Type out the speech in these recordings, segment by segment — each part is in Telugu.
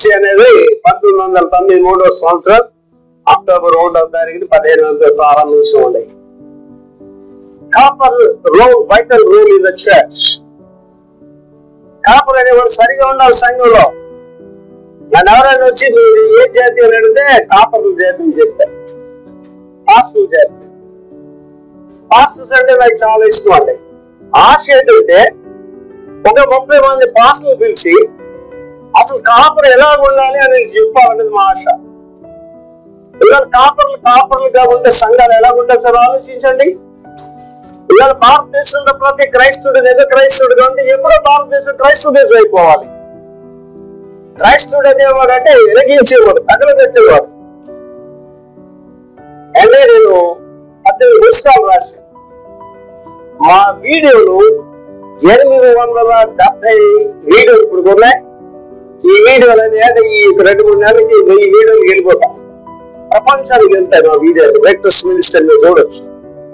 మినిస్ట్రీ అనేది పంతొమ్మిది వందల తొంభై మూడో సంవత్సరం అక్టోబర్ ఒకటో తారీఖుని పదిహేను వందలు ప్రారంభించి ఉన్నాయి కాపర్ role vital role in the church కాపర్ అనేవాడు సరిగా ఉండాలి సంఘంలో నన్ను ఎవరైనా వచ్చి మీరు ఏ జాతి అని అడిగితే కాపర్ల జాతి అని చెప్తారు పాస్టల్ జాతి పాస్టర్స్ అంటే నాకు చాలా ఇష్టం అండి ఆశ ఏంటంటే ఒక ముప్పై మంది పాస్టర్లు పిలిచి అసలు కాపర్ ఎలా ఉండాలి అనేది చెప్పాలనేది మా ఆశ ఇవాళ కాపర్లు కాపర్లుగా ఉండే సంఘాలు ఎలా ఉంటాయి సార్ ఆలోచించండి ఇవాళ భారతదేశంలో ప్రతి క్రైస్తవుడు నిజ క్రైస్తవుడు ఉంటే ఎప్పుడో భారతదేశం క్రైస్తవ దేశం అయిపోవాలి క్రైస్తవుడు అనేవాడు అంటే వెలిగించేవాడు తగలబెట్టేవాడు అంటే నేను పద్దెనిమిది పుస్తకాలు రాశాను మా వీడియోలు ఎనిమిది వందల డెబ్బై వీడియోలు ఇప్పుడు ఉన్నాయి ఈ వీడియోలు అనేది ఈ రెండు మూడు నెలలకి వెయ్యి వీడియోలు వెళ్ళిపోతాం ప్రపంచానికి వెళ్తాయి మా వీడియోలు బ్రేక్ఫాస్ట్ మినిస్టర్ చూడొచ్చు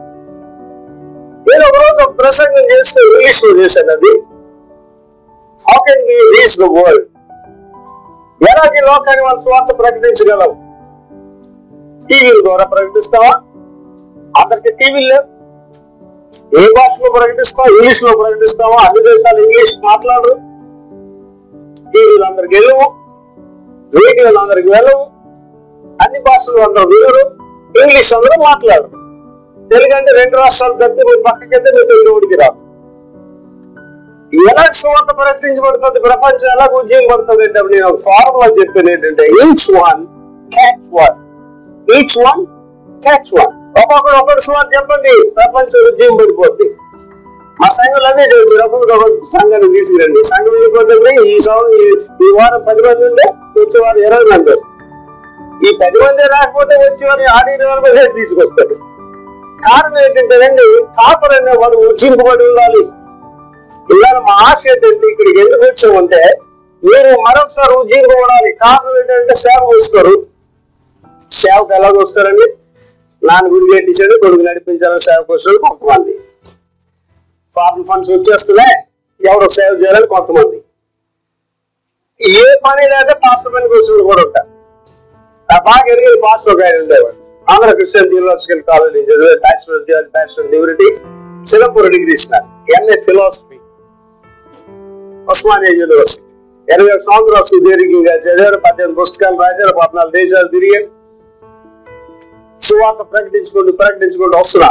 నేను ఒక రోజు ఒక ప్రసంగం చేస్తూ ఇంగ్లీష్ లో చేశాను అది how can we reach the world ఎలాంటి లోకాన్ని మన స్వార్థ ప్రకటించగలం టీవీల ద్వారా ప్రకటిస్తావా అందరికి టీవీలు లేవు ఏ భాషలో ప్రకటిస్తావా ఇంగ్లీష్ లో ప్రకటిస్తావా అన్ని దేశాలు ఇంగ్లీష్ మాట్లాడరు టీవీలు అందరికి వెళ్ళవు రేడియోలు అందరికి వెళ్ళవు అన్ని భాషలు అందరూ వినరు ఇంగ్లీష్ అందరూ మాట్లాడరు తెలుగు అంటే రెండు రాష్ట్రాలు తప్పి మీ పక్కకెళ్తే మీ తెలుగు ఉడికి రాదు ఎలా సువార్త ప్రకటించబడుతుంది ప్రపంచం ఎలా ఉద్యోగం పడుతుంది అంటే నేను ఒక ఫార్ములా చెప్పాను ఏంటంటే each one catch one each one catch one ఒక్కొక్కడు ఒకటి సువార్త చెప్పండి ప్రపంచం ఉద్యోగం పడిపోద్ది మా సంఘంలో అదే చెప్పి మీరు ఒక్కొక్కటి ఒక్కొక్క సంఘాన్ని తీసుకురండి సంఘం వెళ్ళిపోతుంది ఈ సంవత్సరం ఈ- ఈ వారం పది మంది ఉంటే వచ్చే వారం ఇరవై మంది వస్తారు ఈ పది మంది రాకపోతే వచ్చే వారు ఆడి ఇరవై మంది రేటు తీసుకొస్తాడు కారణం ఏంటంటే అండి కాపర్ అనేవాడు ఉజ్జింపబడి ఉండాలి ఇవాళ మా ఆశ ఏంటంటే ఇక్కడికి ఎందుకు వచ్చామంటే మీరు మరొకసారి ఉజ్జీవింపబడాలి కారణం ఏంటంటే సేవ వస్తారు సేవకు ఎలాగ వస్తారండి నాన్న గుడి కట్టించాడు కొడుకు నడిపించాలని సేవకు వస్తాడు కొంతమంది ఫారెన్ ఫండ్స్ వచ్చేస్తున్నాయి ఎవరు సేవ చేయాలని కొంతమంది ఏ పని లేదా పాస్టర్ పని కూర్చుని కూడా ఉంటారు ఆ బాగా ఎరిగిన పాస్టర్ ఒక ఆయన ఉండేవాడు ఆంధ్ర క్రిస్టియన్ థియోలాజికల్ కాలేజ్ చదివే bachelor bachelor degree Serampore degree ఇస్తున్నారు ఎంఏ ఫిలాసఫీ ఉస్మానియా యూనివర్సిటీ ఎనభై ఒక సంవత్సరాలు సుదీర్ఘంగా చదివారు పద్దెనిమిది పుస్తకాలు రాశారు పద్నాలుగు దేశాలు తిరిగారు సువార్త ప్రకటించుకుంటూ ప్రకటించుకుంటూ వస్తున్నా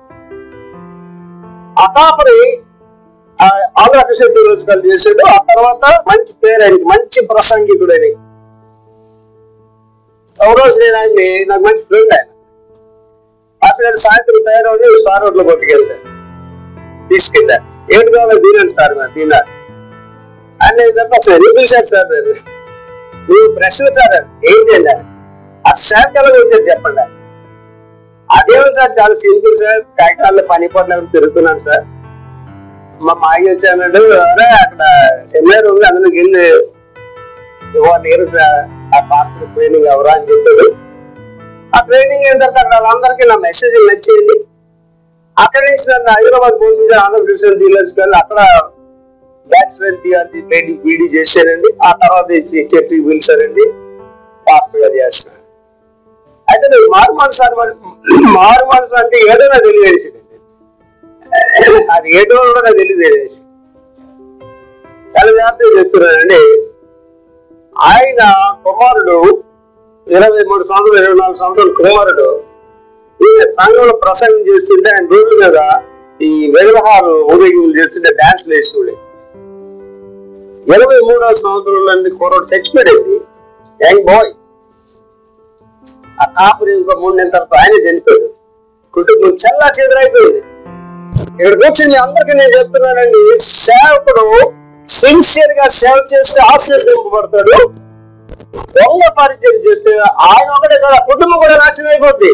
అతాపరి ఆంధ్ర కృష్ణ థియోలాజికల్ చేశాడు ఆ తర్వాత మంచి పేరు ఆయనకి మంచి ప్రసంగికుడని ఒక రోజు నేను ఆయన్ని నాకు మంచి ఫ్రెండ్ ఆయన అసలు గారు సాయంత్రం తయారవుని స్టార్ రోడ్ లో కొట్టుకెళ్తాను తీసుకెళ్ళా ఏడు కావాలి తినండి సార్ నా తిన్నా అని ఇదంతా అసలు ఎందుకు పిలిచారు సార్ నేను నువ్వు ప్రశ్న సార్ ఏంటి అండి ఆ శాఖలో వచ్చారు చెప్పండి అదేమో సార్ చాలా సింపుల్ సార్ కాకినాడలో పని పడిన తిరుగుతున్నాను సార్ మా మాయ వచ్చానండు అరే అక్కడ సెమినార్ ఉంది అందులోకి వెళ్ళి ఇవాళ నేను సార్ ఆ పాస్టర్ ట్రైనింగ్ ఎవరా అని చెప్పాడు ఆ ట్రైనింగ్ అయిన తర్వాత అక్కడ వాళ్ళందరికీ నా మెసేజ్ నచ్చేయండి అక్కడి నుంచి నన్ను హైదరాబాద్ భూమి మీద ఆంధ్రప్రదేశ్ థియోలజికల్ అక్కడ బ్యాచులర్ థియాలజీ ట్రైనింగ్ బీడీ చేశానండి ఆ తర్వాత ఈ చర్చికి పిలిచారండి పాస్టర్ గా చేస్తాను అయితే నేను మారు మనసు అనమాట మారు మనసు అంటే ఏదో నాకు తెలియజేసింది అది ఏటో కూడా నాకు తెలియజేసి చాలా జాగ్రత్తగా చెప్తున్నానండి ఆయన కుమారుడు ఇరవై మూడు సంవత్సరాలు ఇరవై నాలుగు సంవత్సరాల కుమారుడు ఈ సంఘంలో ప్రసంగం చేస్తుంటే ఆయన రోడ్ల మీద ఈ విగ్రహాలు ఊరేగింపులు చేస్తుంటే డాన్స్ వేస్తుండే ఇరవై మూడవ సంవత్సరంలో కుర్రోడు చచ్చిపోయాడండి యంగ్ బాయ్ ఆ కాపురి ఇంకో మూడు నెలల తర్వాత ఆయన చనిపోయాడు కుటుంబం చల్లా చెదరైపోయింది ఇక్కడికి వచ్చి మీ అందరికీ నేను చెప్తున్నానండి సేవకుడు సిన్సియర్ గా సేవ చేస్తే ఆశీర్వదింపబడతాడు దొంగ పరిచయం చేస్తే ఆయన ఒకటే కదా కుటుంబం కూడా నాశనం అయిపోద్ది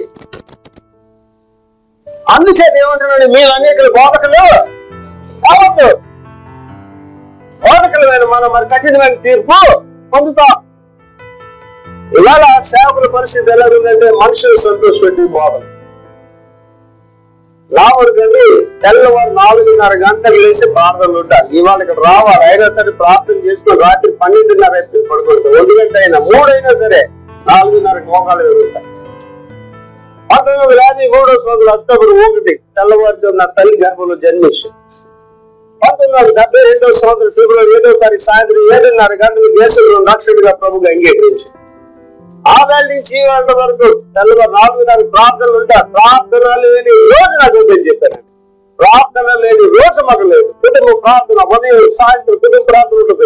అందుచేత ఏమంటున్నాడు మీరు అనేక బోధకులు కావద్దు బోధకులమైన మనం మరి కఠినమైన తీర్పు పొందుతాం ఇవాళ సేవకుల పరిస్థితి ఎలా ఉందంటే మనుషులు సంతోషపెట్టే బోధన రావడకండి తెల్లవారు నాలుగున్నర గంటలు వేసి ప్రార్థనలు ఉంటారు ఇవాళ ఇక్కడ రావాలి అయినా సరే ప్రార్థన చేసుకుని రాత్రి పన్నెండున్నర అయిపోయింది పడుకోవచ్చు ఒంటి గంట అయినా మూడైనా సరే నాలుగున్నర మోకాలు పెరుగుతాయి పంతొమ్మిది వందల యాభై మూడో సంవత్సరం అక్టోబర్ ఒకటి తెల్లవారుజాము నా తల్లి గర్భంలో జన్మించి పంతొమ్మిది వందల డెబ్బై రెండో సంవత్సరం ఫిబ్రవరి ఏడో తారీఖు సాయంత్రం ఏడున్నర గంటలు దేశంలో రక్షకుడిగా ప్రభుగా అంగీకరించి ఆ వేళ నుంచి ఈ వేళ వరకు తెల్లవారు నాలుగున్నర ప్రార్థనలు ఉంటాయి ప్రార్థన లేని రోజు నాకు ఉందని చెప్పాను ప్రార్థన లేని రోజు మాకు లేదు కుటుంబ ప్రార్థన ఉదయం సాయంత్రం కుటుంబ ప్రార్థన ఉంటుంది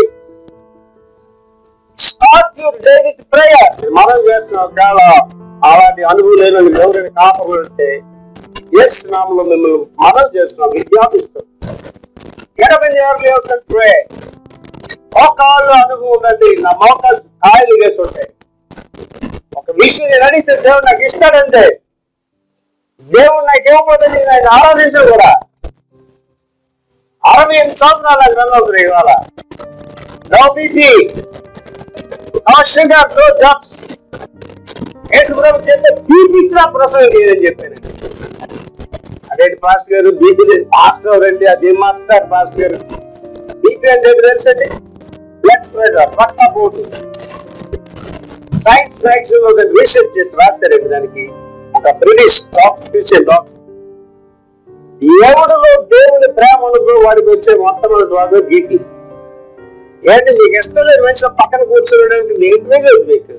start your day with prayer మనం చేస్తున్న ఒకవేళ అలాంటి అనుభవం లేని వాళ్ళు ఎవరైనా కాపలు ఉంటే ఎస్ నామలో మిమ్మల్ని మనం చేస్తున్నాం విజ్ఞాపిస్తాం ఎనభై ఆరు ప్రే మోకాళ్ళు అనుభవం ఉందండి నా మోకాళ్ళు కాయలు వేసి ఉంటాయి ఒక విషయం నేను అడిగితే దేవుడు నాకు ఇస్తాడంటే దేవుడు నాకు ఇవ్వకపోతే నేను ఆయన ఆరాధించను కూడా అరవై ఎనిమిది సంవత్సరాలు నాకు రన్ అవుతుంది ఇవాళ no BP no sugar no jobs యేసుప్రభు చెప్తే బీపీ ప్రసవం చేయదని చెప్పాను అదేంటి పాస్టర్ గారు బీపీ పాస్టర్ రండి అది మాస్టర్ పాస్టర్ గారు బీపీ అంటే ఏంటి తెలుసండి బ్లడ్ ప్రెషర్ రక్తపోటు సైన్స్ మ్యాగజైన్ లో రీసెర్చ్ చేసి రాస్తారండి దానికి ఒక బ్రిటిష్ డాక్టర్ డాక్టర్ ఎవడిలో దేవుని ప్రేమ ఉండదో వాడికి వచ్చే మొట్టమొదటి వాడు బీపీ ఏంటి మీకు ఇష్టం లేని మనిషి పక్కన కూర్చోడానికి నెగిటివ్ వైజ్ అవుతుంది మీకు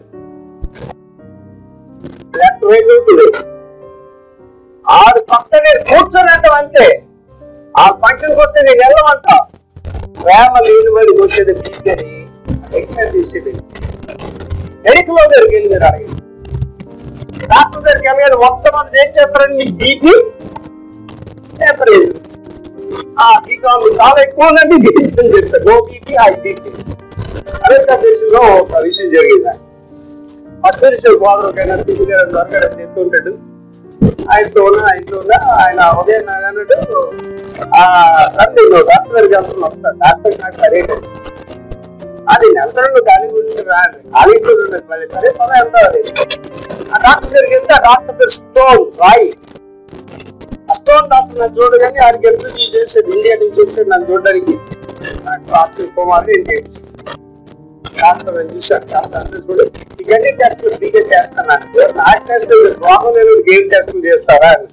లెఫ్ట్ వైజ్ అవుతుంది ఆడు పక్కనే కూర్చోనంటే అంతే ఆ ఫంక్షన్కి వస్తే నేను వెళ్ళమంటా ప్రేమ లేని వాడికి వచ్చేది బీపీ అని ఎక్స్ప్లెయిన్ చేసేది మెడికల్ దగ్గరికి వెళ్ళి మీరు అడగండి డాక్టర్ దగ్గరికి వెళ్ళగానే మొత్తం మంది ఏం చేస్తారని మీకు బీపీ టెంపరేచర్ ఆ బీకామ్ చాలా ఎక్కువ ఉందండి బీపీ అని చెప్తారు no BP high BP America దేశంలో ఒక విషయం జరిగింది మా స్పిరిచువల్ ఫాదర్ ఒక ఆయన తిరిగి దొరకడం చెప్తుంటాడు ఆయనతో ఉన్న ఆయనతో ఉన్న ఆయన ఉదయం అన్నట్టు ఆ సండే డాక్టర్ దగ్గరికి వెళ్తున్నా వస్తాడు డాక్టర్ నాకు సరైన అది నెలతరంలో గాలి గురించి రాండి గాలి గురించి మళ్ళీ సరే పద వెళ్తారు ఆ డాక్టర్ దగ్గరికి వెళ్తే ఆ డాక్టర్ స్టోన్ రాయి ఆ స్టోన్ డాక్టర్ నన్ను చూడగానే ఆడికి ఇంటర్వ్యూ చేసాడు ఇండియా నుంచి వచ్చాడు నన్ను చూడడానికి నాకు డాక్టర్ కుమార్ ఏంటి డాక్టర్ నేను చూశాను చాలా సంతోషపడి ఇవన్నీ టెస్టులు ఫ్రీగా చేస్తాను నా టెస్ట్ రోగం లేదు గేమ్ టెస్టులు చేస్తారా అని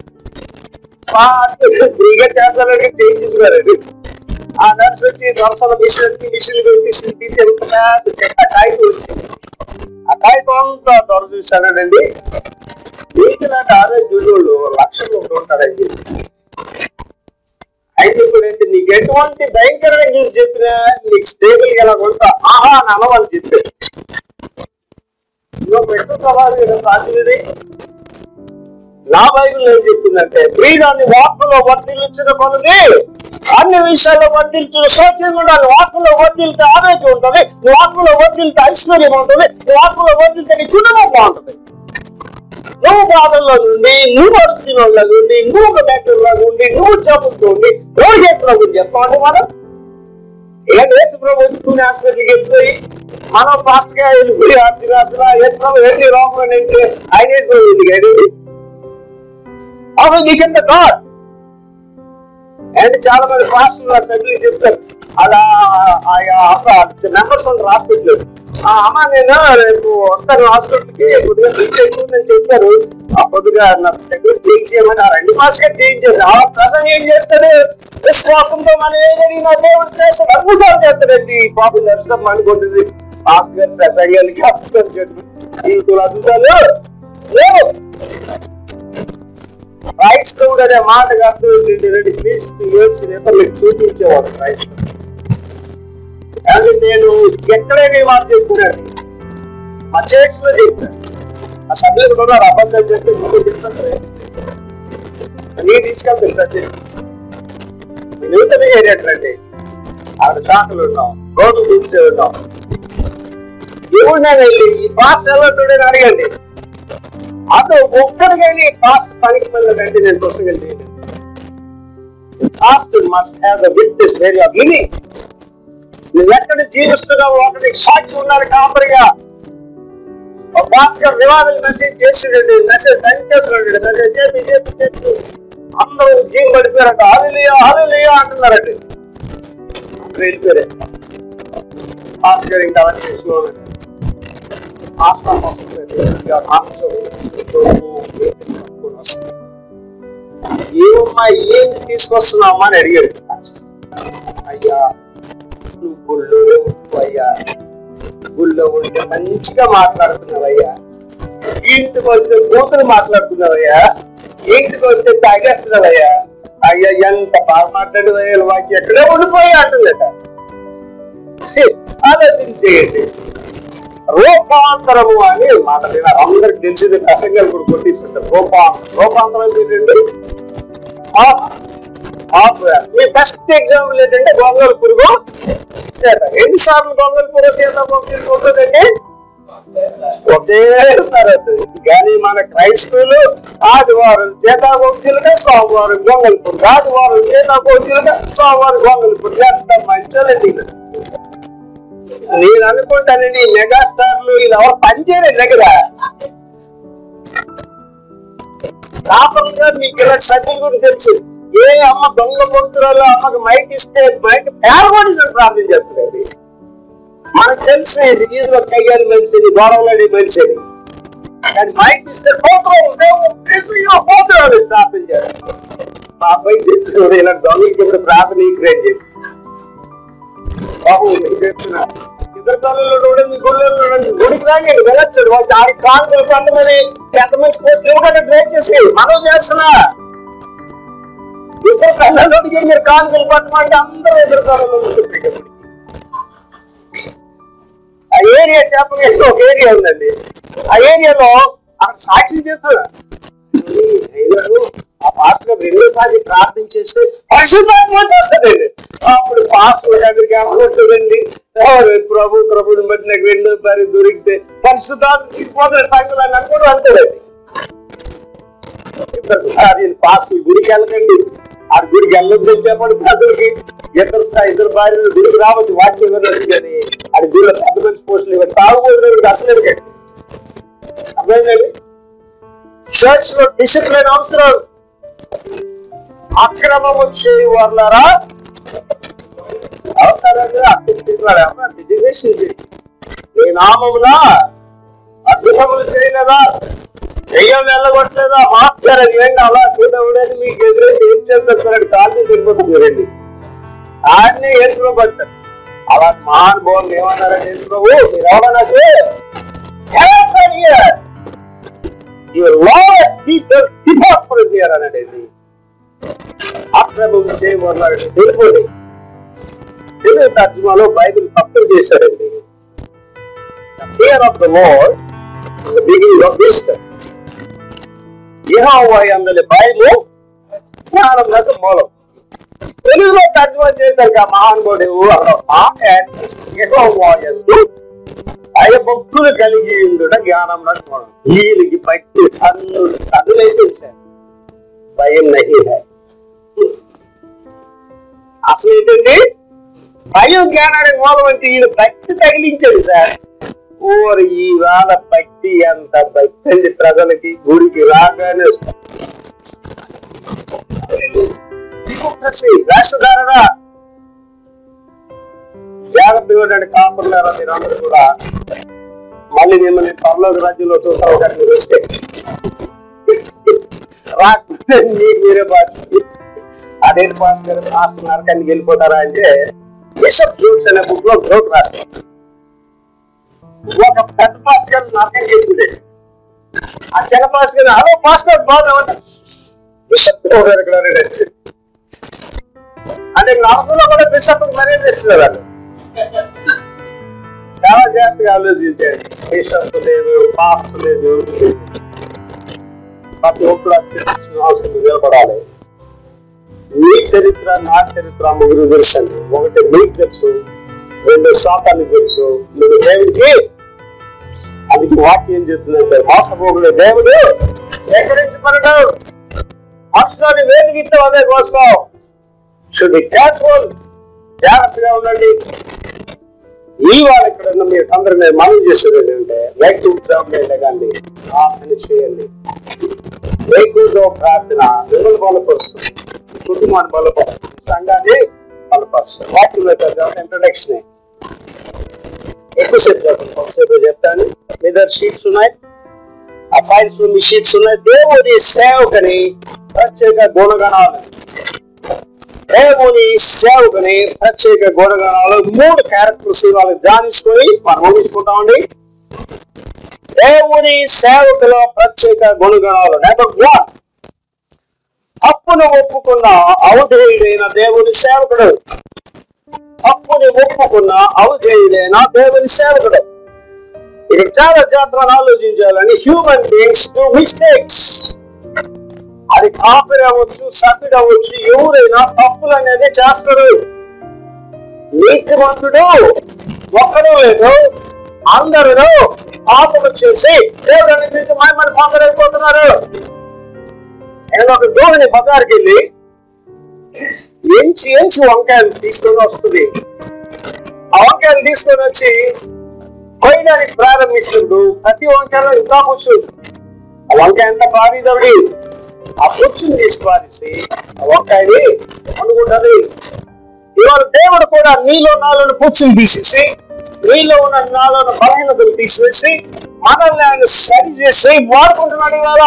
ఫ్రీగా చేస్తానంటే చేయించేసుకోరండి ఆ నర్స్ వచ్చి నర్సల మిషన్ మిషన్ పెట్టి తీసి ఎంత పెద్ద చెత్త కాగితం వచ్చింది ఆ కాగితం అంతా దొర చూశానండి మీకు ఇలాంటి ఆరోగ్యులు లక్షలు ఒకటి ఉంటారని చెప్పి అయితే ఇప్పుడు ఏంటి నీకు ఎటువంటి భయంకరమైన న్యూస్ చెప్పినా నీకు స్టేబుల్ గా ఎలా ఉంటా ఆహా అని అనవని చెప్పాడు నువ్వు పెట్టు ప్రభావం సాధ్యం ఇది నా బైబిల్ ఏం చెప్తుందంటే ప్రియుడాన్ని వాక్కులో వర్ధిల్చిన కొలది అన్ని విషయాల్లో వర్ధిల్చిన సౌఖ్యంగా ఉండాలి వాక్కులో వర్ధిల్తే ఆరోగ్యం ఉంటుంది నీ వాక్కులో వర్ధిల్తే ఐశ్వర్యం ఉంటుంది నీ వాక్కులో వర్ధిల్తే నీ కుటుంబం బాగుంటుంది నువ్వు బాధల్లో నుండి నువ్వు అడుగుతున్న నుండి నువ్వు ఒక డాక్టర్లో ఉండి నువ్వు చెప్పుతూ ఉండి ఎవరు చేస్తున్నావు గురించి చెప్తామంటే మనం ఏం యేసు ప్రభు వచ్చి హాస్పిటల్కి వెళ్ళిపోయి మనం ఫాస్ట్ గా వెళ్ళిపోయి హాస్పిటల్ హాస్పిటల్ యేసు ప్రభు ఏంటి రోగం ఏంటి ఆయన యేసు ప్రభు ఎందుకు ఏంటి అవి నీకెంత గాడ్ అండ్ చాలా మంది పాస్టర్లు అసెంబ్లీ చెప్తారు అలా మెంబర్స్ ఉంటారు హాస్పిటల్ ఆ అమ్మ నేను రేపు వస్తాను హాస్పిటల్కి కొద్దిగా బీపీ ఎక్కువ చెప్పారు ఆ కొద్దిగా నా దగ్గర చేయించేయమని ఆ రెండు మాస్ గా చేయించేసి ఆ ప్రసంగం ఏం చేస్తాడు విశ్వాసంతో మనం ఏదైనా నా దేవుడు చేస్తాడు అద్భుతాలు చేస్తాడండి బాబు నరసమ్మ అనుకుంటుంది పాస్టర్ గారి ప్రసంగానికి అద్భుతాలు చెప్పి జీవితంలో అద్భుతాలు లేవు క్రైస్తవుడు అనే మాటకు అర్థం ఏంటంటే రెండు క్రీస్తు యేసు ఇతరులకు చూపించేవాడు క్రైస్తవుడు కానీ నేను ఎక్కడైనా ఈ మాట చెప్తున్నాను మా చర్చ్లో చెప్పాను ఆ సభ్యులు కూడా అబద్ధాలు చెప్పి ముందు చెప్తాను నీ తీసుకెళ్తాను సత్యం నూతన ఏరియట్లండి ఆవిడ శాఖలు ఉన్నాం రోడ్డు చూసే ఉన్నాం ఎవరినైనా వెళ్ళి ఈ పాస్ ఎలా అడగండి అతను ఒక్కడికైనా కాస్ట్ పనికి వెళ్ళదంటే నేను పుస్తకం cost must have the witness very of living నువ్వు ఎక్కడ జీవిస్తున్నావు ఒకటి సాక్షి ఉన్నారు కాపరిగా ఒక పాస్ట్ గారు వివాదాలు మెసేజ్ చేసిరండి మెసేజ్ టైం చేస్తున్నాడు మెసేజ్ చెప్పి చెప్పి చెప్పి అందరూ జీవం పడిపోయారట హాలిలియా హాలిలియా అంటున్నారట అక్కడ వెళ్ళిపోయారు ఆస్కర్ ఇంకా అవన్నీ చేసుకోవాలండి ఆస్తం వస్తుంది ఇంకా మాంసం పట్టుకొని వస్తుంది ఏమమ్మా ఏం తీసుకొస్తున్నావమ్మా అని అడిగాడు అయ్యా నువ్వు గుళ్ళో ఉండు అయ్యా గుళ్ళో ఉంటే మంచిగా మాట్లాడుతున్నావయ్యా ఇంటికి వస్తే కూతురు మాట్లాడుతున్నావయ్యా ఇంటికి వస్తే తాగేస్తున్నావయ్యా అయ్యా ఎంత బాగా మాట్లాడేవయ్యా వాకి ఎక్కడే ఉండిపోయా అంటుందట ఆలోచించేయండి రూపాంతరము అని మాట విన్నారు అందరికి తెలిసింది ప్రసంగాలు కూడా కొట్టిస్తుంటారు రూపాంతరం రూపాంతరం ఏంటండి ఆప్ ఆప్ మీ బెస్ట్ ఎగ్జాంపుల్ ఏంటంటే గొంగళ పురుగు సీత ఎన్నిసార్లు గొంగళ పురుగు సీత ఉంటుందండి ఒకేసారి అవుతుంది కానీ మన క్రైస్తవులు ఆదివారం సీతాకోక్తులుగా సోమవారం గొంగళ పురుగు ఆదివారం సీతాకోక్తులుగా సోమవారం గొంగళ పురుగు ఎంత మంచోదండి ఇది. నేను అనుకుంటానండి ఈ మెగాస్టార్లు ఇలా ఎవరు పనిచేయలేదు దగ్గర కాపర్లుగా మీకు ఇలా సభ్యుల గురించి తెలుసు ఏ అమ్మ దొంగ భక్తురాలు అమ్మకి మైక్ ఇస్తే మైక్ పేరగొడి ప్రార్థన చేస్తుందండి మనకు తెలుసు ఇది వీధిలో కయ్యాలి మనిషిని గొడవలాడి మనిషిని కానీ మైక్ ఇస్తే పోతున్నాం పోతున్నాడు ప్రార్థన చేస్తాడు మా అబ్బాయి చెప్తున్నాడు ఇలా దొంగకి ఇప్పుడు ప్రార్థన ఈక్రేట్ చెప్పి బాబు మీకు చెప్తున్నా ఇద్దరు పిల్లలు కూడా మీ గుళ్ళలో గుడికి రాండి వెళ్ళొచ్చాడు వాళ్ళు ఆడి కానుకలు పండుమని ఎంతమంది స్పోర్ట్స్ ఇవ్వకుండా ట్రై చేసి మనం చేస్తున్నా ఇద్దరు పిల్లలకి మీరు కానుకలు పట్టమంటే అందరూ ఇద్దరు పిల్లలు ఆ ఏరియా చెప్పగలిగిన ఒక ఏరియా ఉందండి ఆ ఏరియాలో అక్కడ సాక్షి చెప్తున్నా అయ్యారు ఆ పాస్టర్ రెండో సారి ప్రార్థించేస్తే పరిశుద్ధాత్మ వచ్చేస్తుందండి అప్పుడు పాస్టర్ దగ్గరికి ఏమవుతుందండి ప్రభు ప్రభుని బట్టి నాకు రెండో సారి దొరికితే పరిశుద్ధాత్మ తీసుకోవాలి సంగతి అని అనుకోవడం అంటాడండి ఇద్దరు సారి పాస్టర్ గుడికి వెళ్ళకండి ఆ గుడికి వెళ్ళొద్దని చెప్పండి ప్రజలకి ఇద్దరు సా- ఇద్దరు భార్యలు గుడికి రావచ్చు వాక్యం వినొచ్చు కానీ అది గుడిలో పెద్ద మంచి పోస్టులు ఇవ్వండి తాగుబోతున్న అసలు ఎరగండి అర్థమైందండి చర్చ్ లో డిసిప్లిన్ అవసరం అక్రమము చేయు వాళ్ళరా అవసరంగా అక్కడ డిజిగ్నేషన్ చేయి నీ నామమున అద్భుతములు చేయలేదా దెయ్యం వెళ్ళగొట్టలేదా మాట్లాడని ఏంటి అలా చూడవడని మీకు ఎదురైతే ఏం చేస్తారు సార్ అని కాళ్ళు వెళ్ళిపోతుంది రండి ఆడిని యేసులో పడతారు అలా మహానుభావులు ఏమన్నారంటే యేసు ప్రభు మీరు ఎవరన్నట్టు your last people depart from here అన్నాడండి అక్రమం చేయబోతున్నాడు తెలుగుండి తెలుగు తర్జుమాలో బైబిల్ తప్పులు చేశాడండి fear of the Lord is beginning of wisdom యెహోవా అందలి భయము జ్ఞానమునకు మూలం తెలుగులో తర్జుమా చేశారు ఆ మహానుభావుడు అక్కడ మాట యాడ్ చేసి యెహోవా యందు భయభక్తులు కలిగి ఉండుట జ్ఞానం మూలం వీళ్ళకి భక్తి కన్నులు కన్నులైతే సార్ భయం నహి హై అసలు ఏంటండి భయం జ్ఞానానికి మూలం అంటే ఈయన భక్తి తగిలించాడు సార్ ఓరి ఈ వేళ భక్తి ఎంత భక్తి అండి ప్రజలకి గుడికి రాగానే వేషధారణ జాగ్రత్తగా ఉండండి కాపురులారా మీరందరూ కూడా మళ్ళీ మిమ్మల్ని పర్లోక రాజ్యంలో చూసావు కానీ మీరు వస్తే రాకపోతే మీకు మీరే బాధ్యత అదేంటి పాస్ గారు మాస్టర్ నరకానికి వెళ్ళిపోతారా అంటే బిషప్ జూట్స్ అనే బుక్ లో గ్రోత్ రాష్ట్రం ఒక పెద్ద పాస్టర్ గారు నరకానికి వెళ్ళిపోయాడు ఆ చిన్న పాస్టర్ గారు హలో పాస్టర్ బాగున్నామంటే బిషప్ గారు ఇక్కడ ఉన్నాడు." అంటే నరకంలో కూడా బిషప్ మర్యాద ఇస్తున్నారు వాళ్ళు చాలా జాగ్రత్తగా ఆలోచించాడు బిషప్ లేదు పాస్టర్ లేదు ప్రతి ఒక్కరు అత్యంత అవసరం నిలబడాలి మీ చరిత్ర నా చరిత్ర ముగ్గురు తెలుసు అండి ఒకటి మీకు తెలుసు రెండు శాతానికి తెలుసు మూడు దేవుడికి అది వాక్యం చెప్తుందంటే మోసపోకునే దేవుడు ఎక్కడించబడడు మనుషులని వేదికిస్తే అదే కోసం షుడ్ బి కేర్ఫుల్ జాగ్రత్తగా ఉండండి ఈ వాళ్ళు ఇక్కడ ఉన్న మీరు అందరూ నేను మనం చేసేది ఏంటంటే రైట్ టు కానీ ఆ పని చేయండి ఎక్కువ ప్రార్థన మిమ్మల్ని బలపరుస్తుంది కుటుంబాన్ని బలపరుస్తుంది సంఘాన్ని బలపరుస్తుంది వాక్యంలో ఇంట్రొడక్షన్ ఎక్కువసేపు చెప్పండి కొంతసేపు చెప్తాను మీ దగ్గర షీట్స్ ఉన్నాయి ఆ ఫైల్స్ మీ షీట్స్ ఉన్నాయి దేవుని సేవకుని ప్రత్యేక గుణగణాలు దేవుని సేవకుని ప్రత్యేక గుణగణాలు మూడు క్యారెక్టర్స్ వాళ్ళకి ధ్యానించుకొని మనం ఊహించుకుంటామండి దేవుని సేవకుల ప్రత్యేక గుణగణాలు నెంబర్ వన్ తప్పును ఒప్పుకున్న ఔధేయుడైన దేవుని సేవకుడు తప్పుని ఒప్పుకున్న ఔధేయుడైన దేవుని సేవకుడు ఇక్కడ చాలా జాగ్రత్తగా ఆలోచించాలని హ్యూమన్ బీయింగ్స్ డు మిస్టేక్స్ అది కాపరి అవ్వచ్చు సభ్యుడు అవ్వచ్చు ఎవరైనా తప్పులు అనేది చేస్తారు నీతిమంతుడు ఒక్కడు లేదు అందరూ పాపము చేసి దేవుడు అనిపించి మాయమని పాపరైపోతున్నారు నేను ఒక దోహిని బజార్కి వెళ్ళి ఎంచి ఎంచి వంకాయలు తీసుకొని వస్తుంది ఆ వంకాయలు తీసుకొని వచ్చి కొయ్యడానికి ప్రారంభించినప్పుడు ప్రతి వంకాయలో ఇంకా పుచ్చు ఆ వంకాయ ఎంత పారీదవిడి ఆ పుచ్చుని తీసి పారేసి ఆ వంకాయని అనుకుంటది ఇవాళ దేవుడు కూడా నీలో నాలో పుచ్చుని తీసేసి నీలో ఉన్న నాలో ఉన్న బలహీనతలు తీసివేసి మనల్ని ఆయన సరి చేసి వాడుకుంటున్నాడు ఇవాళ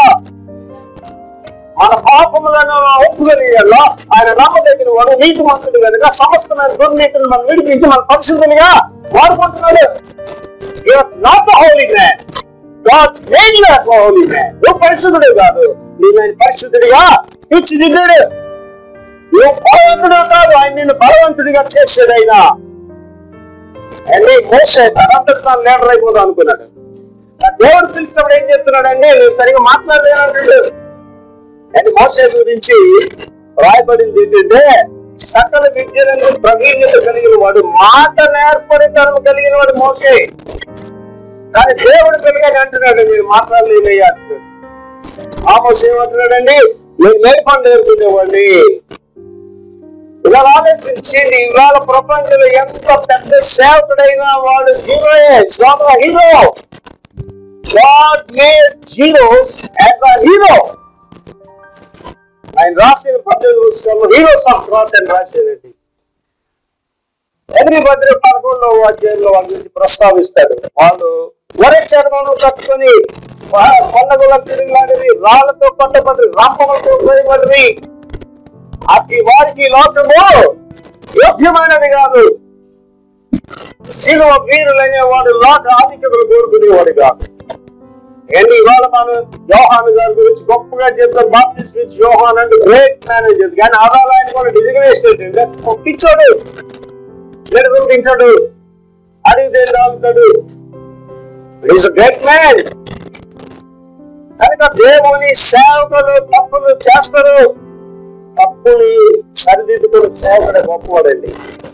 మన పాపములను ఒప్పుకొనియల్లో ఆయన నమ్మదగిన వాడు నీతి మంతుడు కనుక సమస్తమైన దుర్నీతిని మనం విడిపించి మన పరిశుద్ధులుగా వాడుకుంటున్నాడు not the holy man God made you as holy man నువ్వు పరిశుద్ధుడు కాదు నేను ఆయన పరిశుద్ధుడిగా తీర్చిదిద్దాడు నువ్వు బలవంతుడు కాదు ఆయన నిన్ను బలవంతుడిగా చేసాడు ఆయన అన్ని మోసే తనంతటి తాను లీడర్ అయిపోదాం అనుకున్నాడు ఆ దేవుడు పిలిచినప్పుడు ఏం చెప్తున్నాడంటే నేను సరిగా మాట్లాడలేనంటాడు అది మోసే గురించి రాయబడింది ఏంటంటే సకల విద్యలను ప్రవీణ్యత కలిగిన వాడు మాట నేర్పరితనం కలిగిన వాడు మోసే కానీ దేవుడు పెరిగాడు అంటున్నాడు మీరు మాట్లాడలేదయ్యా అంటున్నాడు ఆ మోసే ఏమంటున్నాడండి నేను మేల్పండు నేర్పుకునేవాడిని ఇవాళ ఆలోచించండి ఇవాళ ప్రపంచంలో ఎంత పెద్ద సేవకుడైనా వాడు జీరోయే hero God made zeros as a hero ఆయన రాసిన పద్దెనిమిది పుస్తకంలో హీరోస్ ఆఫ్ క్రాస్ అని రాశారండి ఎవ్రీ భద్ర పదకొండవ అధ్యాయంలో వాళ్ళ గురించి ప్రస్తావిస్తాడు వాళ్ళు వరి చర్మను కట్టుకొని కొండగుల తిరిగిలాడివి రాళ్లతో కొట్టబడి రాంపములతో పోయబడి అతి వారికి లోకము యోగ్యమైనది కాదు శిలువ వీరులనే వాడు లోక ఆధిక్యతలు కోరుకునేవాడు కాదు ఏంటి ఇవాళ మనం యోహాన్ గారి గురించి గొప్పగా చెప్తాం బాప్టిస్ట్ నుంచి యోహాన్ అంటే గ్రేట్ మేనేజర్ కానీ ఆదాలు ఆయన కూడా డిజిగ్నేషన్ ఏంటంటే ఒక పిచ్చోడు మెడుగులు తింటాడు అడిగితే తాగుతాడు ఈజ్ గ్రేట్ మ్యాన్ కనుక దేవుని సేవకులు తప్పులు చేస్తారు తప్పుని సరిదిద్దుకుని సేవకుడే గొప్పవాడండి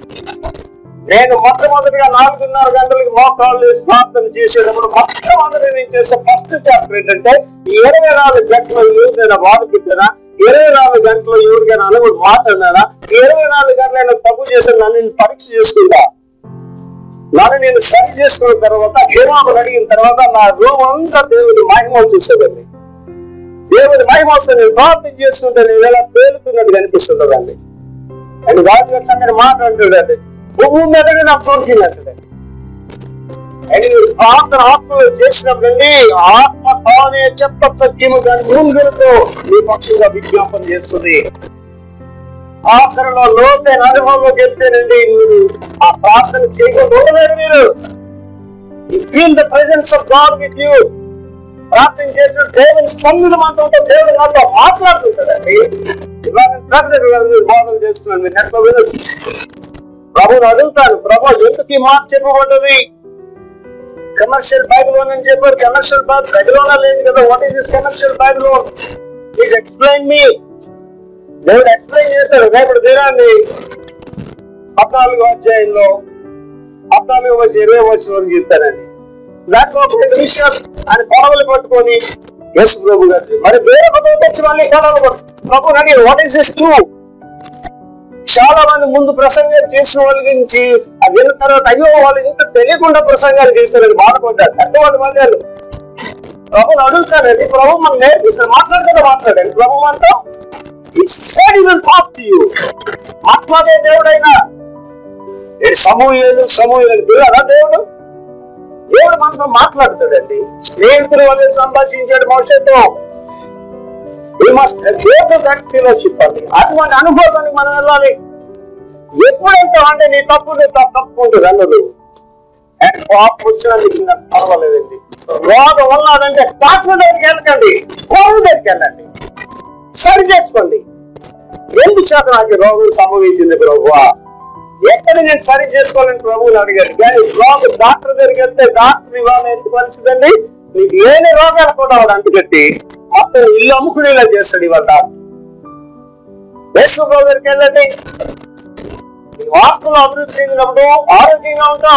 నేను మొట్టమొదటిగా నాలుగున్నర గంటలకి మోకాళ్ళు వేసి ప్రార్థన చేసేటప్పుడు మొట్టమొదటి నేను చేసే ఫస్ట్ చాప్టర్ ఏంటంటే ఈ ఇరవై నాలుగు గంటల ఎవరికైనా బాధ పెట్టానా ఇరవై నాలుగు గంటల ఎవరికైనా అనుకుని మాట్లాడినానా ఈ ఇరవై నాలుగు గంటలైనా తప్పు చేసి నన్ను నేను పరీక్ష చేసుకుంటా నన్ను నేను సరి చేసుకున్న తర్వాత క్షేమాపణ అడిగిన తర్వాత నా రూమ్ అంతా దేవుని మహిమ వచ్చేసేదండి దేవుని మహిమ వస్తే నేను ప్రార్థన చేస్తుంటే నేను ఎలా తేలుతున్నట్టు కనిపిస్తుంటదండి అని రాజు గారు సంగతి మాట అంటాడండి పువ్వు మీదనే నాకు తోడుకిందంటాడు అని మీరు ప్రార్థన ఆత్మలో చేసినప్పుడండి ఆత్మ తానే చెప్ప సత్యము కానీ ముందులతో మీ పక్షంగా విజ్ఞాపన చేస్తుంది ఆఖరిలో లోతైన అనుభవంలోకి వెళ్తేనండి మీరు ఆ ప్రార్థన చేయకుండా ఉండలేరు మీరు feel the presence of God with you ప్రార్థన చేసిన దేవుని సన్నిధి మాతో ఉంటే దేవుడు నాతో మాట్లాడుతుంటాడండి ఇవాళ నేను ప్రకటన కాదు, మీరు బోధన చేస్తున్నాను మీరు నెట్లో వినొచ్చు ప్రభుని అడుగుతాను ప్రభు ఎందుకు ఈ మాట చెప్పబడ్డది కమర్షియల్ బైబిల్ అని చెప్పారు కమర్షియల్ బైబిల్ లేదు కదా what is this commercial Bible please explain మీ దేవుడు ఎక్స్ప్లెయిన్ చేశారు రేపటి దినాన్ని పద్నాలుగో అధ్యాయంలో పద్నాలుగో వచ్చి ఇరవై వచ్చి వరకు చెప్తానండి దాంట్లో ఒక రెండు విషయాలు ఆయన పొడవలు పట్టుకొని యేసు ప్రభు గారు మరి వేరే పదవి తెచ్చి మళ్ళీ పొడవలు పట్టు ప్రభు అడిగి వాట్ ఈస్ దిస్ ట్రూ చాలా మంది ముందు ప్రసంగాలు చేసిన వాళ్ళ గురించి అది విన్న తర్వాత అయ్యో వాళ్ళు ఇంత తెలియకుండా ప్రసంగాలు చేశారని బాధపడ్డారు పెద్దవాళ్ళు మళ్ళీ ప్రభుని అడుగుతానండి ప్రభు మనం నేర్పిస్తాను మాట్లాడుతుంటే మాట్లాడండి ప్రభు మనతో ఈ side will talk to you మాట్లాడే దేవుడైనా ఏడు సమూహలు సమూహలు కదా దేవుడు దేవుడు మనతో మాట్లాడుతాడండి స్నేహితుల వల్ల సంభాషించాడు మనుషులతో we must go to that fellowship అండి అటువంటి అనుభవానికి మనం వెళ్ళాలి ఎప్పుడు వెళ్తామంటే నీ తప్పు నీ తప్పు తప్పుకుంటూ వెళ్ళదు అండ్ పాపం వచ్చినా నీకు నాకు పర్వాలేదండి రోగం ఉన్నదంటే డాక్టర్ దగ్గరికి వెళ్ళకండి కోవిడ్ దగ్గరికి వెళ్ళండి సరి చేసుకోండి ఎందుకు చేత నాకు ఈ రోగం సంభవించింది ప్రభువా ఎక్కడ నేను సరి చేసుకోవాలని ప్రభువుని అడిగాడు కానీ రోగం డాక్టర్ దగ్గరికి వెళ్తే డాక్టర్ ఇవాళ ఎంత పరిస్థితి అండి నీకు లేని రోగాలు కూడా వాడు అంటుకట్టి మొత్తం ఇల్లు అమ్ముకునేలా చేస్తాడు ఇవాళ డాక్టర్ యేసు ప్రభు దగ్గరికి వెళ్ళండి నీ వాక్కులు అభివృద్ధి చెందినప్పుడు ఆరోగ్యంగా ఉంటాం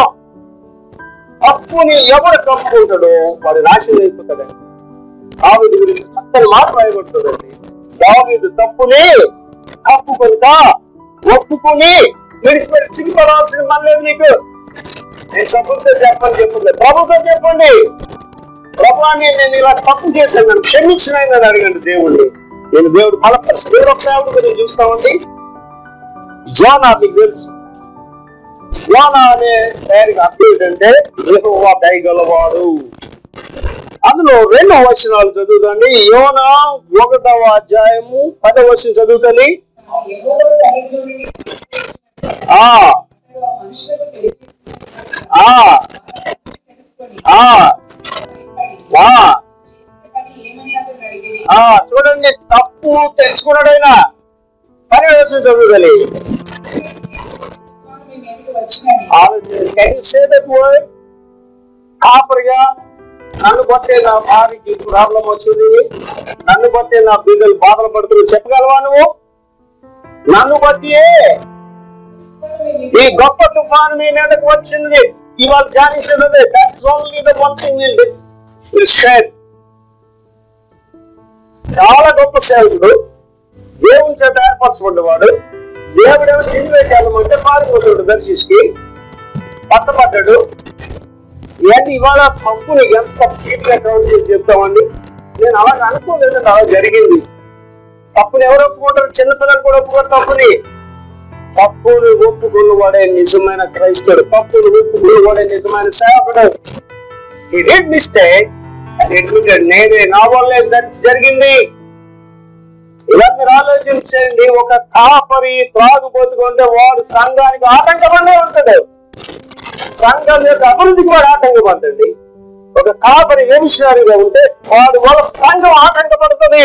తప్పుని ఎవడు కప్పుకుంటాడో వాడు నాశనం అయిపోతాడండి దావీదు గురించి చక్కని మాట రాయబడుతుందండి దావీదు తప్పుని కప్పుకొనుక ఒప్పుకొని విడిచిపెట్టి సిగ్గుపడాల్సిన పని లేదు నీకు నేను సభ్యులతో చెప్పని చెప్పండి ప్రభుతో చెప్పండి ప్రభువాన్ని నేను ఇలా తప్పు చేశాను నన్ను క్షమించినాయని అని అడగండి దేవుడిని నేను దేవుడు బలపరిచి దేవుడు ఒక సేవకుడు గురించి చూస్తామండి జోనా మీకు తెలుసు యోనా అనే పేరుకి అర్థం ఏంటంటే యెహోవా దయగలవాడు అందులో రెండో వచనాలు చదువుతండి యోన ఒకటవ అధ్యాయము పదవ వచనం చదువుతుంది ఆ యెహోవా సన్నిధిలో నుండి ఆ అతడు ఆ మనుషులకు తెలియజేసిన ఆ తెలుసుకొని ఆ భయపడి ఆ చేసిన పని ఏమని అతను అడిగిరి ఆ చూడండి తప్పు తెలుసుకున్నాడైనా పని వచనం చదువుతలి తుఫాను మీ మీదకి వచ్చినని ఆలోచన can you say that word కాపరిగా నన్ను బట్టే నా భార్యకి ప్రాబ్లం వచ్చింది నన్ను బట్టే నా బిడ్డలు బాధలు పడుతున్నారు చెప్పగలవా నువ్వు నన్ను బట్టియే తుఫాను మీ మీద ఈ గొప్ప తుఫాను మీ మీదకు వచ్చింది ఇవాళ ధ్యానించినది that is only the one thing will will share చాలా గొప్ప సేవకుడు దేవుని చేత ఏర్పరచబడ్డవాడు దేవుడేమో సినిమాకి వెళ్ళమంటే పారిపోతాడు దర్శించి పట్టబడ్డాడు ఏంటి ఇవాళ తప్పుని ఎంత చీప్గా కౌంట్ చేసి చెప్తామండి నేను అలా అనుకోలేదండి అలా జరిగింది తప్పుని ఎవరు ఒప్పుకుంటారు చిన్నపిల్లలు కూడా ఒప్పుకోరు తప్పుని తప్పుని ఒప్పుకున్నవాడే నిజమైన క్రైస్తవుడు తప్పుని ఒప్పుకున్నవాడే నిజమైన సేవకుడు ఈ డిడ్ మిస్టేక్ అడ్మిటెడ్ నేనే నా వల్లే దానికి జరిగింది ఇలా మీరు ఆలోచించండి ఒక కాపరి త్రాగుబోతుకుంటే వాడు సంఘానికి ఆటంకపడే ఉంటాడు సంఘం యొక్క అభివృద్ధికి వాడు ఆటంకపడండి ఒక కాపరి వ్యభిచారిగా ఉంటే వాడి వల్ల సంఘం ఆటంకపడుతుంది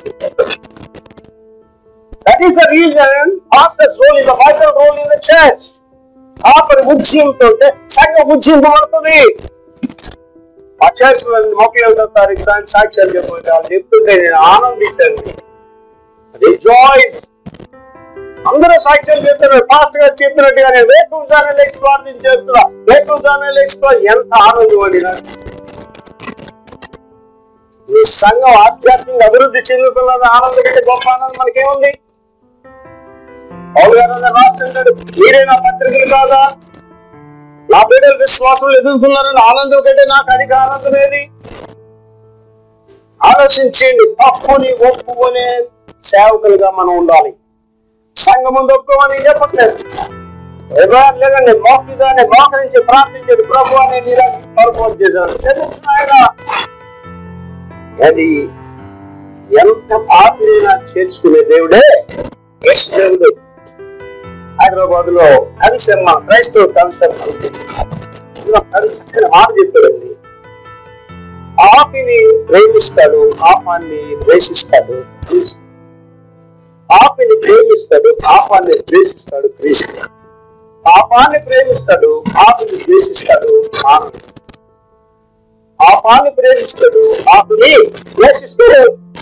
that is the reason pastor's role is the vital role in the church కాపరి ఉజ్జీంతో ఉంటే సంఘం ఉజ్జింపబడుతుంది ఆ చర్చ్ లో ముప్పై ఒకటో తారీఖు సాయంత్రం సాక్ష్యాలు చెప్పండి వాళ్ళు చెప్తుంటే నేను ఆనందించాను రిజాయిస్ అందరూ సాక్ష్యం చెప్తున్నారు ఫాస్ట్ గా చెప్పినట్టుగా నేను వేకువజానే లేచి ప్రార్థన చేస్తున్నా వేకువజానే లేచి ఎంత ఆనందం అండి నాకు ఈ సంఘం ఆధ్యాత్మిక అభివృద్ధి చెందుతున్నది ఆనందం కంటే గొప్ప ఆనందం మనకేముంది పౌలు గారు అదే రాస్తుంటాడు మీరే నా పత్రికలు కాదా నా బిడ్డలు విశ్వాసం ఎదుగుతున్నారని ఆనందం కంటే నాకు అధిక ఆనందం ఏది ఆలోచించండి తప్పుని ఒప్పుకునే సేవకులుగా మనం ఉండాలి సంఘం ముందు ఒప్పుకోమని చెప్పట్లేదు ఏదో లేదండి మోకిదాన్ని మోకరించి ప్రార్థించేది ప్రభు అని నీలా పొరపాటు చేశాను క్షమించిన ఆయన అది ఎంత పాపినైనా చేర్చుకునే దేవుడే యేసు దేవుడు హైదరాబాద్ లో కవిశర్మ క్రైస్తవ కవిశర్మ ఇందులో కవి చక్కని మాట చెప్పాడండి ఆపిని ప్రేమిస్తాడు పాపాన్ని ద్వేషిస్తాడు క్రీస్తు పాపిని ప్రేమిస్తాడు పాపాన్ని ద్వేషిస్తాడు క్రీస్తు పాపాన్ని ప్రేమిస్తాడు పాపిని ద్వేషిస్తాడు మానవుడు పాపాన్ని ప్రేమిస్తాడు పాపిని ద్వేషిస్తాడు